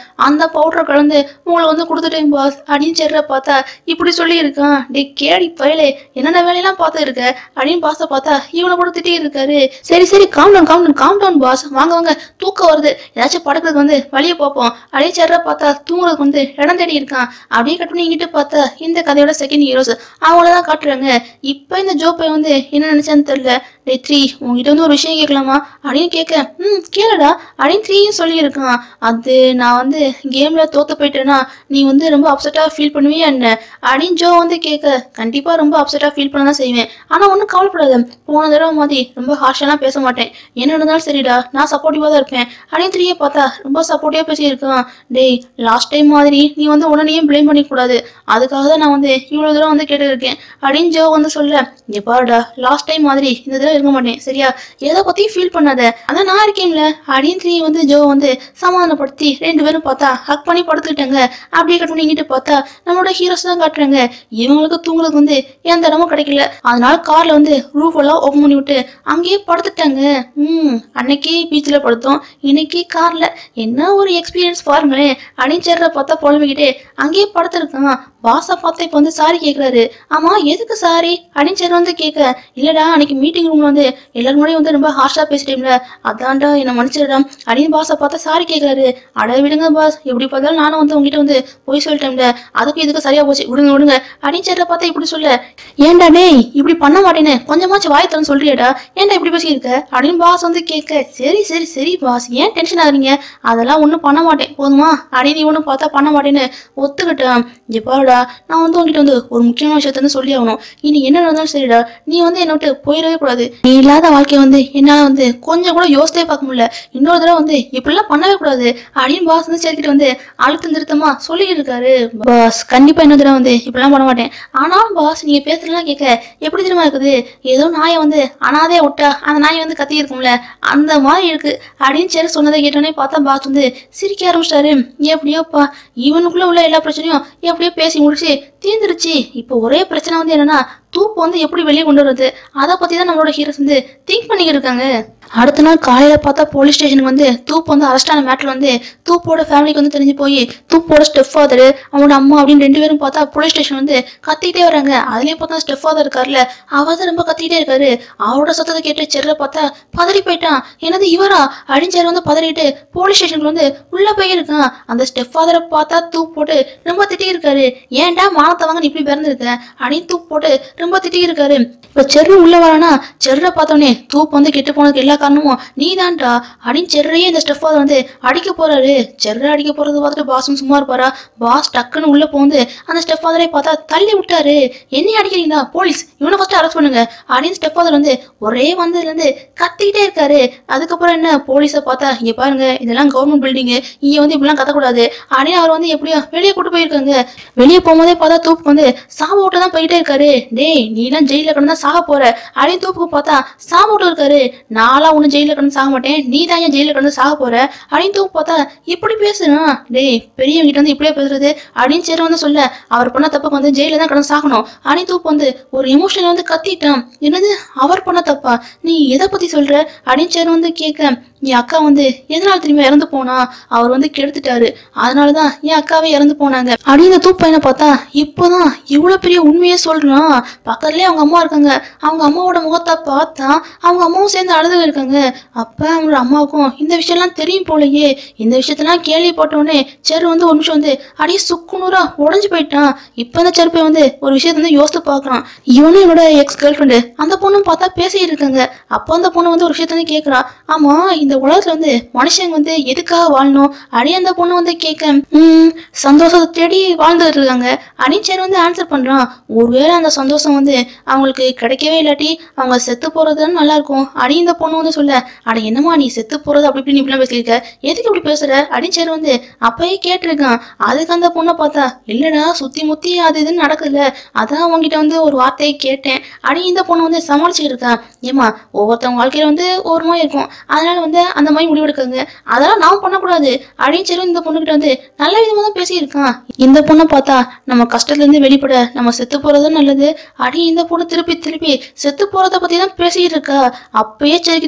A: தான் பவுடரை கலந்து உங்களுக்கு வந்து கொடுத்துட்டேன் பாஸ் அப்படின்னு செர்ற பார்த்தா இப்படி சொல்லியிருக்கான் டே கேடி பயலே என்னென்ன வேலையெல்லாம் பார்த்து இருக்க அப்படின்னு பாஸை பார்த்தா இவனை கூட திட்டி இருக்காரு சரி சரி calm down calm down calm down boss வாங்க வாங்க தூக்கம் வருது ஏதாச்சும் படுக்கிறதுக்கு வந்து வழியை பார்ப்போம் அப்படியே செர்ற பார்த்தா தூங்குறதுக்கு வந்து இடம் தேடி இருக்கான் அப்படியே கட் பண்ணிக்கிட்டு பார்த்தா இந்த கதையோட செகண்ட் ஹீரோஸ் அவங்கள தான் காட்டுறாங்க இப்போ இந்த ஜோ பையன் வந்து என்ன நினைச்சான்னு தெரியல டே த்ரீ உங்ககிட்ட வந்து ஒரு விஷயம் கேட்கலாமா அப்படின்னு கேட்க ம் கேளுடா அப்படின்னு த்ரீயும் சொல்லியிருக்கான் அது நான் வந்து கேமில் தோத்து போயிட்டேன்னா நீ வந்து ரொம்ப அப்செட்டாக ஃபீல் பண்ணுவியா என்ன அப்படின்னு ஜோ வந்து கேட்க கண்டிப்பாக ரொம்ப அப்செட்டாக ஃபீல் பண்ண தான் செய்வேன் ஆனால் ஒன்றும் கவலைப்படாத போன தடவை மாதிரி ரொம்ப ஹார்ஷெல்லாம் பேச மாட்டேன் என்ன இருந்தாலும் சரிடா நான் சப்போர்ட்டிவாக தான் இருப்பேன் அப்படின்னு த்ரீயை பார்த்தா ரொம்ப சப்போர்ட்டிவாக பேசியிருக்கான் டேய் லாஸ்ட் டைம் மாதிரி நீ வந்து உடனேயும் ப்ளேம் பண்ணிக்கூடாது அதுக்காக தான் நான் வந்து இவ்வளோ தூரம் வந்து கேட்டுருக்கேன் அப்படின்னு ஜோ வந்து சொல்ல இங்க பாருடா லாஸ்ட் டைம் மாதிரி இந்த தடவை இருக்க மாட்டேன் சரியா எதை பற்றியும் ஃபீல் பண்ணாத அதான் நான் இருக்கேன்ல அப்படின்னு த்ரீ வந்து ஜோ வந்து சமாதானப்படுத்தி ரெண்டு பேரும் பார்த்தா ஹக் பண்ணி படுத்துக்கிட்டாங்க அப்படியே கட் பண்ணிக்கிட்டு பார்த்தா நம்மளோட ஹீரோஸ் தான் காட்டுறாங்க இவங்களுக்கு தூங்குறதுக்கு வந்து எந்த இடமும் கிடைக்கல அதனால கார்ல வந்து ரூஃப் எல்லாம் ஓப்பன் பண்ணி விட்டு அங்கேயே படுத்துட்டாங்க ம் அன்னைக்கு பீச்சில் படுத்தோம் இன்னைக்கு கார்ல என்ன ஒரு எக்ஸ்பீரியன்ஸ் பாருங்களேன் அப்படின்னு சேர்ற பார்த்தா புலம்பிக்கிட்டே அங்கேயே படுத்துருக்கான் பாஸை பார்த்தா இப்போ வந்து சாரி கேட்குறாரு ஆமா எதுக்கு சாரி அப்படின்னு சரி வந்து கேட்க இல்லடா அன்னைக்கு மீட்டிங் ரூம்ல வந்து எல்லாரும் முன்னாடியும் வந்து ரொம்ப ஹார்ஷா பேசிட்டேன்ல அதான்டா என்னை மன்னிச்சிடடா அப்படின்னு பாஸை பார்த்தா சாரி கேட்குறாரு அட விடுங்க பாஸ் எப்படி பார்த்தாலும் நானும் வந்து உங்ககிட்ட வந்து போய் சொல்லிட்டேன்ல அதுக்கு இதுக்கு சரியா போச்சு விடுங்க விடுங்க அப்படின்னு சரி பார்த்தா இப்படி சொல்ல ஏன்டா டேய் இப்படி பண்ண மாட்டேன்னு கொஞ்சமாச்சும் வாய் தரன்னு சொல்றியடா ஏன்டா இப்படி பேசியிருக்க அப்படின்னு பாஸ் வந்து கேட்க சரி சரி சரி பாஸ் ஏன் டென்ஷன் ஆகுறீங்க அதெல்லாம் ஒன்றும் பண்ண மாட்டேன் போதுமா அப்படின்னு நீ ஒன்றும் பார்த்தா பண்ண மாட்டேன்னு ஒத்துக்கிட்டேன் இங்க பாருடா நான் வந்து உங்ககிட்ட வந்து ஒரு முக்கியமான விஷயத்த வந்து சொல்லி ஆகணும் இனி என்ன நடந்தாலும் சரிடா நீ வந்து என்னை விட்டு போயிடவே கூடாது நீ இல்லாத வாழ்க்கைய வந்து என்னால வந்து கொஞ்சம் கூட யோசித்தே பார்க்க முடியல இன்னொரு தடவை வந்து இப்படிலாம் பண்ணவே கூடாது அப்படின்னு பாஸ் வந்து சரிக்கிட்டு வந்து அழுத்தம் திருத்தமா சொல்லிட்டு இருக்காரு பாஸ் கண்டிப்பா இன்னொரு தடவை வந்து இப்படிலாம் பண்ண மாட்டேன் ஆனாலும் பாஸ் நீங்க பேசுறதுலாம் கேட்க எப்படி தெரியுமா இருக்குது ஏதோ நாயை வந்து அனாதையா விட்டா அந்த நாய் வந்து கத்தி இருக்கும்ல அந்த மாதிரி இருக்கு அப்படின்னு சரி சொன்னதை கேட்டோன்னே பார்த்தா பாஸ் வந்து சிரிக்க ஆரம்பிச்சிட்டாரு எப்படியோப்பா இவனுக்குள்ள உள்ள எல்லா பிரச்சனையும் எப்படியோ பேசி முடிச்சு தீர்ந்துருச்சு இப்போ ஒரே பிரச்சனை வந்து என்னன்னா தூப்பு வந்து எப்படி வெளியே கொண்டு வருது அதை பத்தி தான் நம்மளோட ஹீரோஸ் வந்து திங்க் பண்ணிக்கிட்டு இருக்காங்க அடுத்த நாள் காலையில பார்த்தா போலீஸ் ஸ்டேஷனுக்கு வந்து தூப்பு வந்து அரெஸ்ட் ஆன மேட்ல வந்து தூப்போட ஃபேமிலிக்கு வந்து தெரிஞ்சு போய் தூப்போட ஸ்டெப் ஃபாதர் அவனோட அம்மா அப்படின்னு ரெண்டு பேரும் பார்த்தா போலீஸ் ஸ்டேஷன் வந்து கத்திக்கிட்டே வராங்க அதுலயும் பார்த்தா ஸ்டெப் ஃபாதர் இருக்காருல்ல அவர் தான் ரொம்ப கத்திக்கிட்டே இருக்காரு அவரோட சத்தத்தை கேட்டு செல்ல பார்த்தா பதறி போயிட்டான் என்னது இவரா அடிஞ்சாரு வந்து பதறிட்டு போலீஸ் ஸ்டேஷனுக்கு வந்து உள்ள போயிருக்கான் அந்த ஸ்டெப் ஃபாதரை பார்த்தா தூப் போட்டு ரொம்ப திட்டி இருக்காரு ஏன்டா மானத்தை வாங்க நீ இப்படி பிறந்திருக்க அப்படின்னு தூப் போட்டு ரொம்ப திட்டி இருக்காரு இப்ப செர்ரு உள்ள வரானா செர்ரை பார்த்தோன்னே தூப் வந்து கெட்டு போனதுக்கு எல்லா காரணமும் நீ தான்டா அப்படின்னு செர்ரையே இந்த ஸ்டெப் ஃபாதர் வந்து அடிக்க போறாரு செர்ரை அடிக்க போறது பார்த்துட்டு பாஸும் சும்மா இருப்பாரா பாஸ் டக்குன்னு உள்ள போந்து அந்த ஸ்டெப் ஃபாதரை பார்த்தா தள்ளி விட்டாரு என்ன அடிக்கிறீங்களா போலீஸ் இவனை ஃபர்ஸ்ட் அரெஸ்ட் பண்ணுங்க அப்படின்னு ஸ்டெப் ஃபாதர் வந்து ஒரே வந்ததுல இருந்து கத்திக்கிட்டே இருக்காரு அதுக்கப்புறம் என்ன போலீஸை பார்த்தா இங்க பாருங்க இதெல்லாம் கவர்மெண்ட் பில்டிங்கு இங்க வந்து இப்படிலாம் கத்தக்கூடாது அப்படின்னு அவர் வந்து எப்படியோ வெளியே கூட்டு போயிருக்காங்க வெளியே போகும்போதே பார்த்தா தூப்பு வந்து சாம ஓட்ட தான் போயிட்டே இருக்காரு டேய் நீ எல்லாம் ஜெயில கிடந்தா சாக போற அப்படின்னு தூப்புக்கு பார்த்தா சாம ஓட்ட இருக்காரு நான்லாம் ஒன்றும் ஜெயில கிடந்து சாக மாட்டேன் நீ தான் ஏன் ஜெயில கிடந்து சாக போற அப்படின்னு தூப்பு பார்த்தா இப்படி பேசுறான் டேய் பெரியவங்க கிட்ட வந்து இப்படியே பேசுறது அப்படின்னு சரி வந்து சொல்ல அவர் பண்ண தப்புக்கு வந்து ஜெயில தான் கிடந்து சாகணும் அப்படின்னு தூப்பு வந்து ஒரு எமோஷன் வந்து கத்திட்டான் என்னது அவர் பண்ண தப்பா நீ எதை பத்தி சொல்ற அப்படின்னு சரி வந்து கேட்க என் அக்கா வந்து எதனால திரும்பி இறந்து போனா அவர் வந்து கெடுத்துட்டாரு அதனாலதான் என் அக்காவே இறந்து போனாங்க அப்படின்னு தூப் பையனை பார்த்தா இப்போதான் இவ்வளவு பெரிய உண்மையே சொல்றான் பக்கத்துலயே அவங்க அம்மா இருக்காங்க அவங்க அம்மாவோட முகத்தை பார்த்தா அவங்க அம்மாவும் சேர்ந்து அழுது இருக்காங்க அப்ப அவங்களோட அம்மாவுக்கும் இந்த விஷயம்லாம் தெரியும் போலயே இந்த விஷயத்தெல்லாம் கேள்விப்பட்டோடனே செரு வந்து ஒரு நிமிஷம் வந்து அப்படியே சுக்குநூறா உடஞ்சு போயிட்டான் இப்ப இந்த செருப்பை வந்து ஒரு விஷயத்த வந்து யோசித்து பார்க்கறான் இவனும் என்னோட எக்ஸ் கேர்ள் ஃப்ரெண்டு அந்த பொண்ணும் பார்த்தா பேசிட்டு இருக்காங்க அப்போ அந்த பொண்ணு வந்து ஒரு விஷயத்த வந்து கேட்கறா ஆமா இந்த உலகத்துல வந்து மனுஷங்க வந்து எதுக்காக வாழணும் அப்படியே அந்த பொண்ணு வந்து கேட்க ம் சந்தோஷத்தை தேடி வாழ்ந்துட்டு இருக்காங்க அப்படின்னு சரி வந்து ஆன்சர் பண்றான் ஒருவேளை அந்த சந்தோஷம் வந்து அவங்களுக்கு கிடைக்கவே இல்லாட்டி அவங்க செத்து போறது தான் நல்லா இருக்கும் அப்படின்னு இந்த பொண்ணு வந்து சொல்ல அட என்னம்மா நீ செத்து போறது அப்படி இப்படி நீ இப்படிலாம் பேசியிருக்க எதுக்கு இப்படி பேசுற அப்படின்னு சரி வந்து அப்பயே கேட்டிருக்கான் அதுக்கு அந்த பொண்ணை பார்த்தா இல்லடா சுத்தி முத்தி அது இதுன்னு நடக்குதுல்ல அதான் உங்ககிட்ட வந்து ஒரு வார்த்தையை கேட்டேன் அப்படின்னு இந்த பொண்ணு வந்து சமாளிச்சுட்டு இருக்கா ஏமா ஒவ்வொருத்தவங்க வாழ்க்கையில வந்து ஒரு மாதிரி இருக்கும் அதனால வந்து அந்த மாதிரி முடிவெடுக்காங்க அதெல்லாம் நாம் பண்ணக்கூடாது அப்படின்னு சொல்லி இந்த பொண்ணுகிட்ட வந்து நல்ல விதமா தான் பேசியிருக்கான் இந்த பொண்ணை பார்த்தா நம்ம கஷ்டத்துல இருந்து வெளிப்பட நம்ம செத்து போறது நல்லது அடி இந்த பொண்ணு திருப்பி திருப்பி செத்து போறத பத்தி தான் பேசிட்டு இருக்கா அப்பயே சரிக்கிட்ட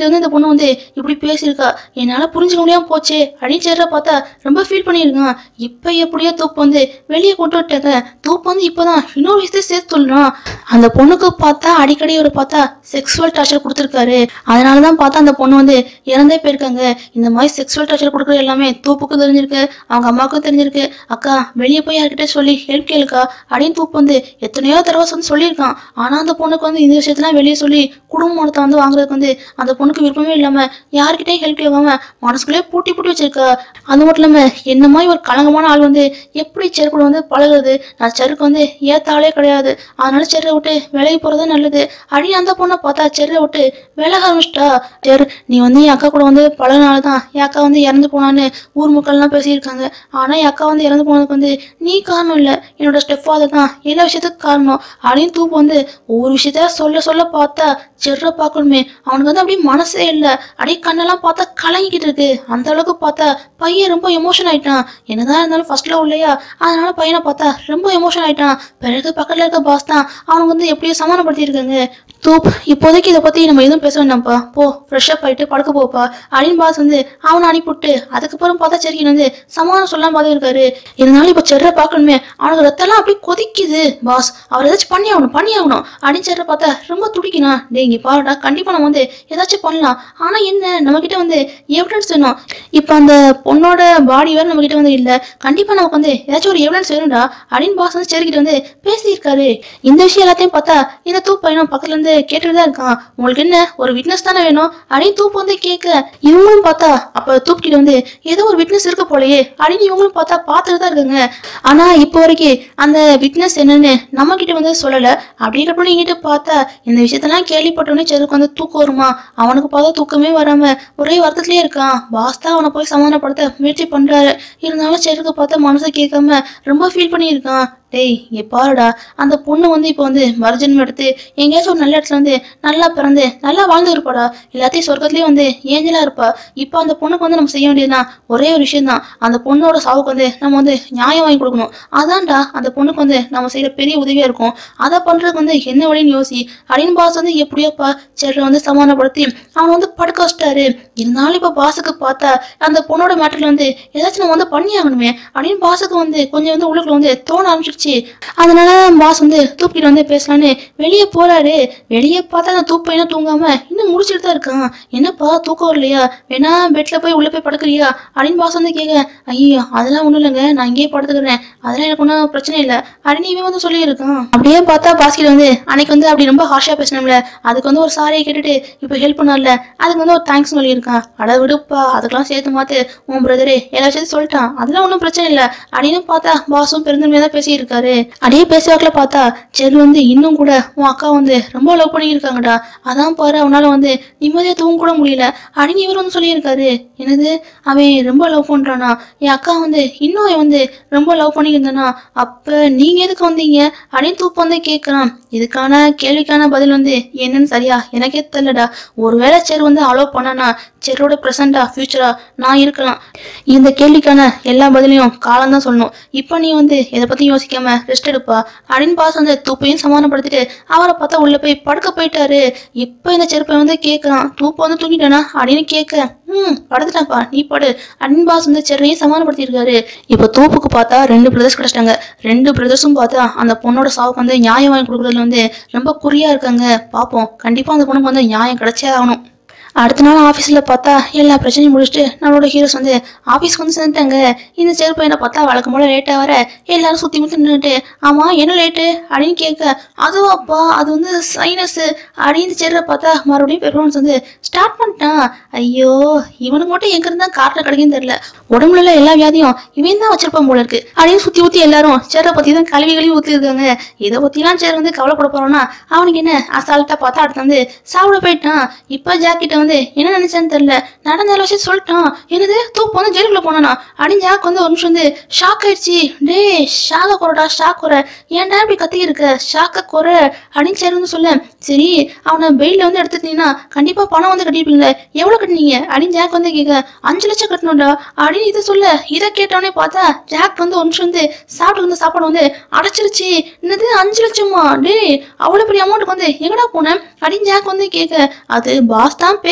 A: விஷயத்த வந்து இந்த பொண்ணு வந்து இப்படி பேசியிருக்கா என்னால புரிஞ்சுக்க முடியாம போச்சே அப்படின்னு சேர்ற பார்த்தா ரொம்ப ஃபீல் பண்ணியிருக்கான் இப்போ எப்படியோ தூப்பு வந்து வெளியே கொண்டு விட்டாங்க தூப்பு வந்து இப்போதான் இன்னொரு விஷயத்த சேர்த்து சொல்றான் அந்த பொண்ணுக்கு பார்த்தா அடிக்கடி ஒரு பார்த்தா செக்ஸுவல் டார்ச்சர் கொடுத்துருக்காரு அதனால தான் பார்த்தா அந்த பொண்ணு வந்து இறந்தே போயிருக்காங்க இந்த மாதிரி செக்ஸுவல் டார்ச்சர் கொடுக்குற எல்லாமே தூப்புக்கும் தெரிஞ்சிருக்கு அவங்க அம்மாவுக்கும் தெரிஞ்சிருக்கு அக்கா வெளியே போய் யார்கிட்ட சொல்லி ஹெல்ப் கேளுக்கா அப்படின்னு தூப்பு வந்து எத்தனையோ தடவை வந்து சொல்லியிருக்கான் ஆனால் அந்த பொண்ணுக்கு வந்து இந்த விஷயத்தெல்லாம் வெளியே சொல்லி குடும்ப மனத்தை வந்து வாங்குறதுக்கு வந்து அந்த பொண்ணுக்கு விருப்பமே இல்லாமல் யார்கிட்டயும் ஹெல்ப் கேட்காம மனசுக்குள்ளே பூட்டி பூட்டி வச்சிருக்கா அது மட்டும் இல்லாமல் என்ன மாதிரி ஒரு கலங்கமான ஆள் வந்து எப்படி செருக்குள்ள வந்து பழகுறது நான் செருக்கு வந்து ஏத்தாலே கிடையாது அதனால செர்ரை விட்டு விலகி போகிறது நல்லது அப்படின்னு அந்த பொண்ணை பார்த்தா செர்ரை விட்டு விலக ஆரம்பிச்சிட்டா சரி நீ வந்து என் அக்கா கூட வந்து பழகினால தான் என் அக்கா வந்து இறந்து போனான்னு ஊர் மக்கள்லாம் பேசியிருக்காங்க ஆனால் என் அக்கா வந்து இறந்து போனதுக்கு வந்து நீ காரணம் இல்லை என்னோட ஸ்டெப் ஃபாதர் தான் எல்லா விஷயத்துக்கும் காரணம் அப்படின்னு தூப்பு வந்து ஒவ்வொரு விஷயத்த சொல்ல சொல்ல பார்த்தா செர்ரை பார்க்கணுமே அவனுக்கு வந்து அப்படியே மனசே இல்லை அப்படியே கண்ணெல்லாம் பார்த்தா கலங்கிக்கிட்டு இருக்கு அந்த அளவுக்கு பார்த்தா பையன் ரொம்ப எமோஷன் ஆயிட்டான் என்னதான் இருந்தாலும் ஃபர்ஸ்ட்ல இல்லையா அதனால பையனை பார்த்தா ரொம்ப எமோஷன் ஆயிட்டான் பிறகு பக்கத்துல இருக்க பாஸ் தான் அவனுக்கு வந்து எப்படியோ சமாதானப்படுத்தியிருக்காங்க தூப் இப்போதைக்கு இதை பத்தி நம்ம எதுவும் பேச வேண்டாம்ப்பா போ ஃப்ரெஷ் அப் ஆயிட்டு படுக்க போப்பா அப்படின்னு பாஸ் வந்து அவனை அனுப்பிவிட்டு அதுக்கப்புறம் பார்த்தா செருக்கின் வந்து சமாதானம் சொல்லாம பார்த்து இருக்காரு இருந்தாலும் இப்போ செர்ரை பார்க்கணுமே அவனுக்கு ரத்தம்லாம் அப்படியே கொதிக்குது பாஸ் அவர் ஏதாச்சும் பண்ணி ஆகணும் பண்ணி ஆகணும் அப்படின்னு செர்ரை பார்த்தா ரொம்ப துடிக்கிறான் டேய் இங்க பாருடா கண்டிப்பா நம்ம வந்து ஏதாச்சும் பண்ணலாம் ஆனா என்ன நம்ம கிட்ட வந்து எவிடன்ஸ் வேணும் இப்போ அந்த பொண்ணோட பாடி வேற நம்ம கிட்ட வந்து இல்ல கண்டிப்பா நமக்கு வந்து ஏதாச்சும் ஒரு எவிடன்ஸ் வேணும்டா அப்படின்னு பாஸ் வந்து செருக்கிட்ட வந்து பேசியிருக்காரு இந்த விஷயம் எல்லாத்தையும் பார்த்தா இந்த தூப் பையனும் பக்கத்துல இருந்து கேட்டுட்டு தான் இருக்கான் உங்களுக்கு என்ன ஒரு விட்னஸ் தானே வேணும் அப்படின்னு தூப்பு வந்து கேட்க இவங்களும் பார்த்தா அப்ப தூப் கிட்ட வந்து ஏதோ ஒரு விட்னஸ் இருக்க போலயே அப்படின்னு இவங்களும் பார்த்தா பார்த்துட்டு தான் இருக்காங்க ஆனா இப்போ வரைக்கும் அந்த விட்னஸ் என்னன்னு நம்ம கிட்ட வந்து சொல்லல அப்படிங்கிறப்ப எங்கிட்ட பார்த்தா இந்த விஷயத்தெல்லாம் கேள்விப்பட்டோன்னே செருக்கு வந்து தூக்கம் வருமா அவனுக்கு பார்த்தா தூக்கமே வராம ஒரே வருத்தத்திலே இருக்கான் பாஸ் தான் அவனை போய் சமாதானப்படுத்த முயற்சி பண்றாரு இருந்தாலும் செருக்கு பார்த்தா மனசை கேட்காம ரொம்ப ஃபீல் பண்ணியிருக்கான் டேய் இங்க பாருடா அந்த பொண்ணு வந்து இப்போ வந்து மறுஜன்மம் எடுத்து எங்கேயாச்சும் ஒரு நல்ல இடத்துல வந்து நல்லா பிறந்து நல்லா வாழ்ந்து இருப்பாடா எல்லாத்தையும் சொர்க்கத்துலேயே வந்து ஏஞ்சலா இருப்பா இப்போ அந்த பொண்ணுக்கு வந்து நம்ம செய்ய வேண்டியதுனா ஒரே ஒரு விஷயம் தான் அந்த பொண்ணோட சாவுக்கு வந்து நம்ம வந்து நியாயம் வாங்கி கொடுக்கணும் அதான்டா அந்த பொண்ணுக்கு வந்து நம்ம செய்யற பெரிய உதவியா இருக்கும் அதை பண்றதுக்கு வந்து என்ன வழின்னு யோசி அப்படின்னு பாஸ் வந்து எப்படியோப்பா செர்ரை வந்து சமாதானப்படுத்தி அவனை வந்து படுக்க வச்சிட்டாரு இருந்தாலும் இப்போ பாஸுக்கு பார்த்தா அந்த பொண்ணோட மேட்டர்ல வந்து ஏதாச்சும் நம்ம வந்து பண்ணி ஆகணுமே அப்படின்னு பாஸுக்கு வந்து கொஞ்சம் வந்து உள்ளுக்குள்ள வந்து தோண ஆரம்பிச்சிருச்சு அதனால பாஸ் வந்து தூக்கிட்டு வந்து பேசலான்னு வெளியே போறாரு வெளியே பார்த்தா அந்த தூக்கு பையனை தூங்காம இன்னும் முடிச்சுட்டு தான் இருக்கான் என்னப்பா தூக்கம் வரலையா வேணா பெட்ல போய் உள்ள போய் படுக்கிறியா அப்படின்னு பாஸ் வந்து கேட்க ஐயோ அதெல்லாம் ஒண்ணும் இல்லைங்க நான் இங்கேயே படுத்துக்கிறேன் அதெல்லாம் எனக்கு ஒன்றும் பிரச்சனை இல்லை அப்படின்னு இவன் வந்து சொல்லியிருக்கான் அப்படியே பார்த்தா பாஸ்கெட் வந்து அன்னைக்கு வந்து அப்படி ரொம்ப ஹார்ஷா பேசினோம்ல அதுக்கு வந்து ஒரு சாரியை கேட்டுட்டு இப்போ ஹெல்ப் பண்ணார்ல அதுக்கு வந்து ஒரு தேங்க்ஸ் சொல்லியிருக்கான் அட விடுப்பா அதுக்கெல்லாம் சேர்த்து மாத்து உன் பிரதரே எல்லா விஷயத்தையும் சொல்லிட்டான் அதெல்லாம் ஒன்றும் பிரச்சனை இல்லை அப்படின்னு பார்த்தா பாஸும் பெருந்தன்மையாக தான் பேசியிருக்காரு அப்படியே பேசுவாக்கில் பார்த்தா செல் வந்து இன்னும் கூட உன் அக்கா வந்து ரொம்ப லவ் பண்ணியிருக்காங்கடா அதான் பாரு அவனால வந்து நிம்மதியாக தூங்க கூட முடியல அப்படின்னு இவர் வந்து சொல்லியிருக்காரு என்னது அவன் ரொம்ப லவ் பண்ணுறானா என் அக்கா வந்து இன்னும் அவன் வந்து ரொம்ப லவ் பண்ணியிருந்தானா அப்போ நீங்கள் எதுக்கு வந்தீங்க அப்படின்னு தூப்பு வந்து கேட்குறான் இதுக்கான கேள்விக்கான பதில் வந்து என்னன்னு சரியா எனக்கே தெரியலடா ஒருவேளை செர் வந்து அலோவ் பண்ணானா செரோட ப்ரெசண்டா ஃபியூச்சரா நான் இருக்கலாம் இந்த கேள்விக்கான எல்லா பதிலையும் காலம் தான் சொல்லணும் இப்போ நீ வந்து இதை பற்றி யோசிக்காம ரெஸ்ட் எடுப்பா அப்படின்னு பாஸ் வந்து தூப்பையும் சமாதானப்படுத்திட்டு அவரை பார்த்தா உள்ள போய் படுக்க போயிட்டாரு இப்போ இந்த செருப்பை வந்து கேட்குறான் தூப்பை வந்து தூங்கிட்டானா அப்படின்னு கேட்க ம் படுத்துட்டாப்பா நீ படு அப்படின்னு பாஸ் வந்து செர்ரையும் சமாதானப்படுத்தியிருக்காரு இப்போ தூப்புக்கு பார்த்தா ரெண்டு பிரதர்ஸ் கிடைச்சிட்டாங்க ரெண்டு பிரதர்ஸும் பார்த்தா அந்த பொண்ணோட சாவுக்கு வந்து நியாயம் வாங்கி கொடுக்குறதுல வந்து ரொம்ப குறியா இருக்காங்க பார்ப்போம் கண்டிப்பாக அந்த பொண்ணுக்கு வந்து நியாயம் கிடைச்சே ஆகணும் அடுத்த நாள் ஆஃபீஸில் பார்த்தா எல்லா பிரச்சனையும் முடிச்சுட்டு நம்மளோட ஹீரோஸ் வந்து ஆஃபீஸ்க்கு வந்து சேர்ந்துட்டாங்க இந்த செரு பையனை பார்த்தா வழக்கம் போல் லேட்டாக வர எல்லாரும் சுற்றி முற்றி நின்றுட்டு ஆமாம் என்ன லேட்டு அப்படின்னு கேட்க அதுவும் அப்பா அது வந்து சைனஸு அப்படின்னு செருவை பார்த்தா மறுபடியும் பெர்ஃபார்மன்ஸ் வந்து ஸ்டார்ட் பண்ணிட்டான் ஐயோ இவனுக்கு மட்டும் எங்க இருந்தா காட்டில் கிடைக்குன்னு தெரியல உடம்புல உள்ள எல்லா வியாதியும் இவன் தான் வச்சிருப்பான் போல இருக்கு அப்படின்னு சுற்றி ஊற்றி எல்லாரும் சேரை பற்றி தான் கழுவி கழுவி ஊற்றி இருக்காங்க இதை பற்றிலாம் சேர் வந்து கவலைப்பட போறோம்னா அவனுக்கு என்ன அசால்ட்டாக பார்த்தா அடுத்து வந்து சாப்பிட போயிட்டான் இப்போ ஜாக்கிட்ட வந்து என்ன நினைச்சான்னு தெரியல நடந்த எல்லா விஷயம் சொல்லிட்டான் என்னது தூப்பு வந்து ஜெயிலுக்குள்ள போனானா அப்படின்னு ஜாக் வந்து ஒரு நிமிஷம் வந்து ஷாக் ஆயிடுச்சு டேய் ஷாக்க குறடா ஷாக் குறை ஏன்டா இப்படி கத்தி இருக்க ஷாக்க குறை அப்படின்னு சரி வந்து சொல்ல சரி அவனை பெயில வந்து எடுத்துட்டீங்கன்னா கண்டிப்பா பணம் வந்து கட்டிருப்பீங்களே எவ்வளவு கட்டினீங்க அப்படின்னு ஜாக் வந்து கேட்க அஞ்சு லட்சம் கட்டணும்டா அப்படின்னு இதை சொல்ல இதை கேட்டவனே பார்த்தா ஜாக் வந்து ஒரு நிமிஷம் வந்து சாப்பிட்டு வந்து சாப்பாடு வந்து அடைச்சிருச்சு என்னது அஞ்சு லட்சமா டேய் அவ்வளவு பெரிய அமௌண்ட்டுக்கு வந்து எங்கடா போனேன் அப்படின்னு ஜாக் வந்து கேட்க அது பாஸ் தான் பே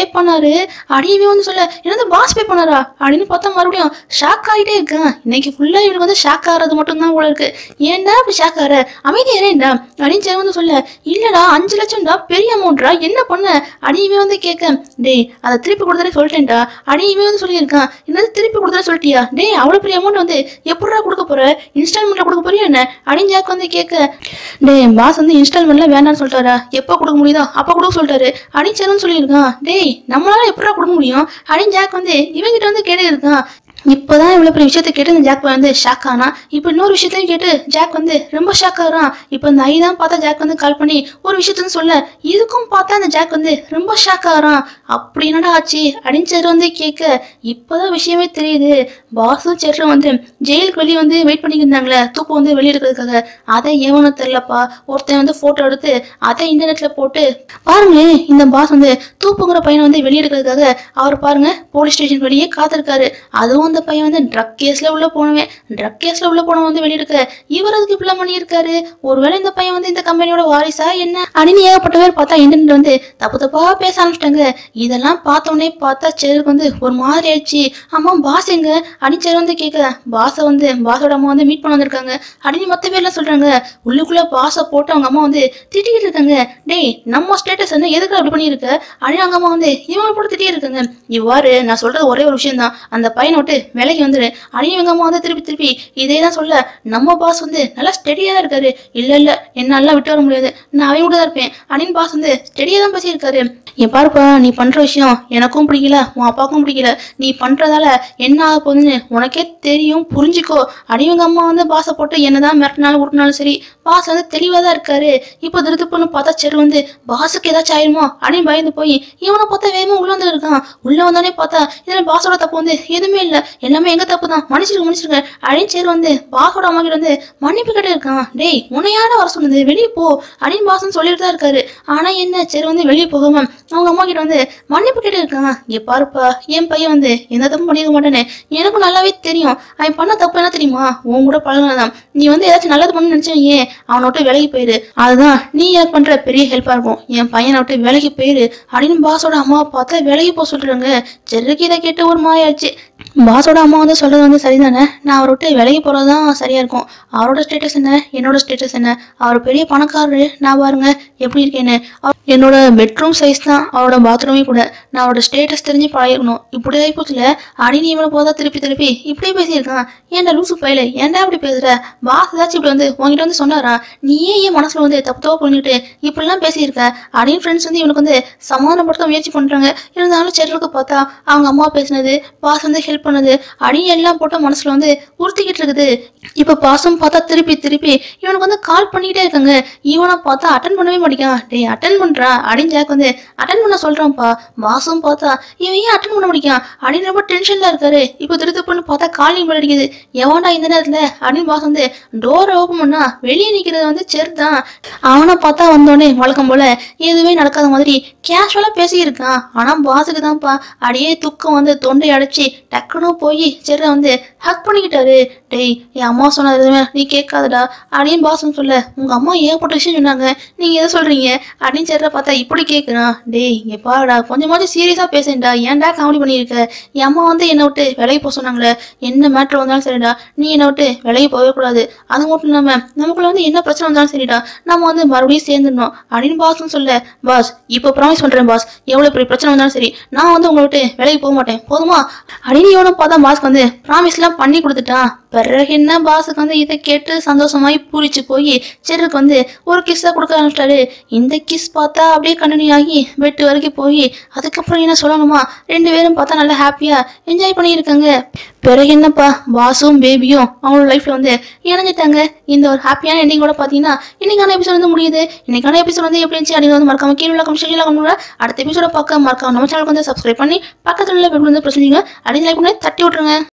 A: பண்ணாரு அப்படின்னு வந்து சொல்ல என்னது பாஸ் பே பண்ணாரா அப்படின்னு பார்த்தா மறுபடியும் ஷாக் ஆகிட்டே இருக்கேன் இன்னைக்கு ஃபுல்லா இவனுக்கு வந்து ஷாக் ஆகிறது மட்டும்தான் போல இருக்கு ஏன்டா அப்படி ஷாக் ஆகிற அமைதியா இருடா அப்படின்னு சரி வந்து சொல்ல இல்லடா அஞ்சு லட்சம்டா பெரிய அமௌண்ட்ரா என்ன பண்ண அடியுமே வந்து கேட்க டேய் அதை திருப்பி கொடுத்தே சொல்லிட்டேன்டா அடியுமே வந்து சொல்லியிருக்கான் என்னது திருப்பி கொடுத்தே சொல்லிட்டியா டேய் அவ்வளோ பெரிய அமௌண்ட் வந்து எப்படிடா கொடுக்க போற இன்ஸ்டால்மெண்ட்ல கொடுக்க போறியா என்ன அப்படின்னு ஜாக் வந்து கேட்க டேய் பாஸ் வந்து இன்ஸ்டால்மெண்ட்ல வேணாம்னு சொல்லிட்டாரா எப்போ கொடுக்க முடியுதோ அப்போ கொடுக்க சொல்லிட்டாரு அப்படின்னு சரின்னு சொல்லியிருக்கான் டேய் நம்மளால எப்படிடா கொடுக்க முடியும் அப்படின்னு ஜாக் வந்து இவங்கிட்ட வந்து கேட்டு இருக்கான் இப்போதான் இவ்வளோ பெரிய விஷயத்த கேட்டு இந்த ஜாக் வந்து ஷாக் ஆனா இப்போ இன்னொரு விஷயத்தையும் கேட்டு ஜாக் வந்து ரொம்ப ஷாக் ஆகுறான் இப்போ இந்த ஐ தான் பார்த்தா ஜாக் வந்து கால் பண்ணி ஒரு விஷயத்தையும் சொல்ல இதுக்கும் பார்த்தா அந்த ஜாக் வந்து ரொம்ப ஷாக் ஆகுறான் அப்படி என்னடா ஆச்சு அப்படின்னு சரி வந்து கேட்க இப்போதான் விஷயமே தெரியுது பாஸும் செர்ரும் வந்து ஜெயிலுக்கு வெளியே வந்து வெயிட் பண்ணிட்டு இருந்தாங்களே தூக்கம் வந்து வெளியே எடுக்கிறதுக்காக அதை எவனும் தெரிலப்பா ஒருத்தன் வந்து ஃபோட்டோ எடுத்து அதை இன்டர்நெட்ல போட்டு பாருங்களேன் இந்த பாஸ் வந்து தூப்புங்கிற பையனை வந்து வெளியே எடுக்கிறதுக்காக அவர் பாருங்க போலீஸ் ஸ்டேஷன் வெளியே காத்திருக்காரு அதுவும் அந்த பையன் வந்து ட்ரக் கேஸ்ல உள்ள போனவன் ட்ரக் கேஸ்ல உள்ள போனவன் வந்து வெளியெடுக்க இவர் அதுக்கு இப்படிலாம் பண்ணியிருக்காரு ஒருவேளை இந்த பையன் வந்து இந்த கம்பெனியோட வாரிசா என்ன அப்படின்னு ஏகப்பட்ட பேர் பார்த்தா இன்டர்நெட் வந்து தப்பு தப்பா பேச ஆரம்பிச்சிட்டாங்க இதெல்லாம் பார்த்தோன்னே பார்த்தா செருக்கு வந்து ஒரு மாதிரி ஆயிடுச்சு ஆமா பாஸ் எங்க அப்படின்னு செரு வந்து கேட்க பாஸை வந்து பாஸோட அம்மா வந்து மீட் பண்ண வந்திருக்காங்க அப்படின்னு மற்ற பேர்லாம் சொல்றாங்க உள்ளுக்குள்ள பாஸை போட்டு அவங்க அம்மா வந்து திட்டிக்கிட்டு இருக்காங்க டேய் நம்ம ஸ்டேட்டஸ் என்ன எதுக்கு அப்படி பண்ணியிருக்க அப்படின்னு அவங்க அம்மா வந்து இவங்களை போட்டு திட்டிட்டு இருக்காங்க இவ்வாறு நான் சொல்றது ஒரே ஒரு விஷயம் தான் அந்த பையனை விட்டு விலைக்கு வந்துடு அப்படின்னு இவங்க அம்மா வந்து திருப்பி திருப்பி இதே தான் சொல்ல நம்ம பாஸ் வந்து நல்லா ஸ்டெடியா தான் இருக்காரு இல்ல இல்ல என்னால விட்டு வர முடியாது நான் அவங்க கூட தான் இருப்பேன் அப்படின்னு பாஸ் வந்து ஸ்டெடியா தான் பேசியிருக்காரு என் பாருப்பா நீ பண்ற விஷயம் எனக்கும் பிடிக்கல உன் அப்பாவுக்கும் பிடிக்கல நீ பண்றதால என்ன ஆக போகுதுன்னு உனக்கே தெரியும் புரிஞ்சுக்கோ அப்படின்னு இவங்க அம்மா வந்து பாஸை போட்டு என்னதான் மிரட்டினாலும் விட்டுனாலும் சரி பாஸ் வந்து தெளிவா தான் இருக்காரு இப்போ திருத்துப்புன்னு பார்த்தா செரு வந்து பாஸுக்கு ஏதாச்சும் ஆயிருமோ அப்படின்னு பயந்து போய் இவனை பார்த்தா வேகமா உள்ள வந்து இருக்கான் உள்ள வந்தோடனே பார்த்தா இதுல பாஸோட தப்பு வந்து எதுவுமே இல்ல எல்லாமே எங்க தப்பு தான் மன்னிச்சிருக்க மன்னிச்சிருக்க அப்படின்னு சரி வந்து பாஸோட அம்மா கிட்ட வந்து மன்னிப்பு கிட்ட இருக்கான் டேய் உன்னை யார வர சொன்னது வெளியே போ அப்படின்னு பாசம் சொல்லிட்டு தான் இருக்காரு ஆனா என்ன சரி வந்து வெளியே போகாம அவங்க அம்மா கிட்ட வந்து மன்னிப்பு கிட்ட இருக்கான் இங்க பாருப்பா என் பையன் வந்து எந்த தப்பு பண்ணிக்க மாட்டேன்னு எனக்கும் நல்லாவே தெரியும் அவன் பண்ண தப்பு என்ன தெரியுமா உன் கூட பழகினதான் நீ வந்து ஏதாச்சும் நல்லது பண்ணு நினைச்சீங்க அவனை விட்டு விலகி போயிரு அதுதான் நீ எனக்கு பண்ற பெரிய ஹெல்ப்பா இருக்கும் என் பையனை விட்டு விலகி போயிரு அப்படின்னு பாஸோட அம்மாவை பார்த்தா விலகி போக சொல்றாங்க செருக்கு இதை கேட்டு ஒரு மாயாச்சு பாஸோட அம்மா வந்து சொல்றது வந்து சரிதானே நான் அவரை விட்டு விலகி போறது தான் சரியா இருக்கும் அவரோட ஸ்டேட்டஸ் என்ன என்னோட ஸ்டேட்டஸ் என்ன அவர் பெரிய பணக்காரரு நான் பாருங்க எப்படி இருக்கேன்னு அவர் என்னோட பெட்ரூம் சைஸ் தான் அவரோட பாத்ரூமே கூட நான் அவரோட ஸ்டேட்டஸ் தெரிஞ்சு பழகிக்கணும் இப்படி ஆகிப்போச்சுல அடினி இவனை போதா திருப்பி திருப்பி இப்படியே பேசியிருக்கான் ஏன்டா லூசு பையல ஏன்டா இப்படி பேசுற பாஸ் ஏதாச்சும் இப்படி வந்து உங்ககிட்ட வந்து சொன்னாரா நீயே என் மனசுல வந்து தப்பு தப்பா பண்ணிட்டு இப்படிலாம் பேசியிருக்க அப்படின்னு ஃப்ரெண்ட்ஸ் வந்து இவனுக்கு வந்து சமாதானப்படுத்த முயற்சி பண்றாங்க இருந்தாலும் செருக்கு பார்த்தா அவங்க அம்மா பேசினது பாஸ் வந்து ஹெல்ப் பண்ணது அடி எல்லாம் போட்டு மனசுல வந்து உறுத்திக்கிட்டு இருக்குது இப்ப பாசம் பார்த்தா திருப்பி திருப்பி இவனுக்கு வந்து கால் பண்ணிக்கிட்டே இருக்காங்க இவனை பார்த்தா அட்டன் பண்ணவே மாட்டேங்கான் டேய் அட்டன் பண்றா அப்படின்னு ஜாக் வந்து அட்டன் பண்ண சொல்றான்ப்பா பாசம் பார்த்தா இவன் ஏன் அட்டன் பண்ண முடியும் அப்படின்னு ரொம்ப டென்ஷன்ல இருக்காரு இப்போ திருத்துப்புன்னு பார்த்தா காலிங் bell அடிக்குது எவன்டா இந்த நேரத்துல அப்படின்னு பாஸ் வந்து டோரை ஓப்பன் பண்ணா வெளியே நிக்கிறது வந்து செர் தான் அவனை பார்த்தா வந்தோடனே வழக்கம் போல எதுவுமே நடக்காத மாதிரி கேஷுவலா பேசியிருக்கான் ஆனா பாஸுக்கு தான்ப்பா அடியே துக்கம் வந்து தொண்டை அடைச்சி டக்குன்னு போய் செர்ரை வந்து ஹக் பண்ணிக்கிட்டாரு டேய் என் அம்மா சொன்னது எதுவுமே நீ கேட்காதடா அப்படின்னு பாசம் சொல்ல உங்க அம்மா ஏகப்பட்ட விஷயம் சொன்னாங்க நீங்க எதை சொல்றீங்க அப்படின்னு செர்ரை பார்த்தா இப்படி கேட்குறான் டேய் இங்க பாருடா கொஞ்சமாச்சும் சீரியஸா பேசுண்டா ஏன்டா காமெடி பண்ணியிருக்க என் அம்மா வந்து என்னை விட்டு விலைக்கு போக சொன்னாங்களே என்ன மேட்ரு வந்தாலும் சரிடா நீ என்னை விட்டு விலைக்கு போகவே கூடாது அது மட்டும் இல்லாம நமக்குள்ள வந்து என்ன பிரச்சனை வந்தாலும் சரிடா நம்ம வந்து மறுபடியும் சேர்ந்துடணும் அப்படின்னு பாஸ்னு சொல்ல பாஸ் இப்போ ப்ராமிஸ் பண்றேன் பாஸ் எவ்வளவு பெரிய பிரச்சனை வந்தாலும் சரி நான் வந்து உங்களை விட்டு விலைக்கு போக மாட்டேன் போதுமா அப்படின்னு இவனும் பார்த்தா பாஸ்க்கு வந்து ப்ராமிஸ்லாம் பண்ணி கொடுத்துட்டான் பிறகு என்ன பாஸுக்கு வந்து இதை கேட்டு சந்தோஷமாயி பூரிச்சு போய் செருக்கு வந்து ஒரு கிஸ்ஸை கொடுக்க ஆரம்பிச்சிட்டாரு இந்த கிஸ் பார்த்தா அப்படியே கண்டினியூ ஆகி பெட்டு வரைக்கும் போய் அதுக்கப்புறம் என்ன சொல்லணுமா ரெண்டு பேரும் பார்த்தா நல்லா ஹாப்பியா என்ஜாய் பண்ணியிருக்காங்க பிறகு என்னப்பா பாஸும் பேபியும் அவங்களோட லைஃப்ல வந்து இணைஞ்சிட்டாங்க இந்த ஒரு ஹாப்பியான எண்டிங் கூட பார்த்தீங்கன்னா இன்னைக்கான எபிசோட் வந்து முடியுது இன்னைக்கான எபிசோட் வந்து எப்படி இருந்துச்சு அப்படின்னு வந்து மறக்காம கீழே உள்ள கமிஷன் கமெண்ட் அடுத்த எபிசோட பார்க்க மறக்காம நம்ம சேனலுக்கு வந்து சப்ஸ்கிரைப் பண்ணி பக்கத்துல உள்ள பெல் வந்து பிரச்சனைங்க அப்படின்னு லைக் பண்ணி தட்டி விட்டுருங்க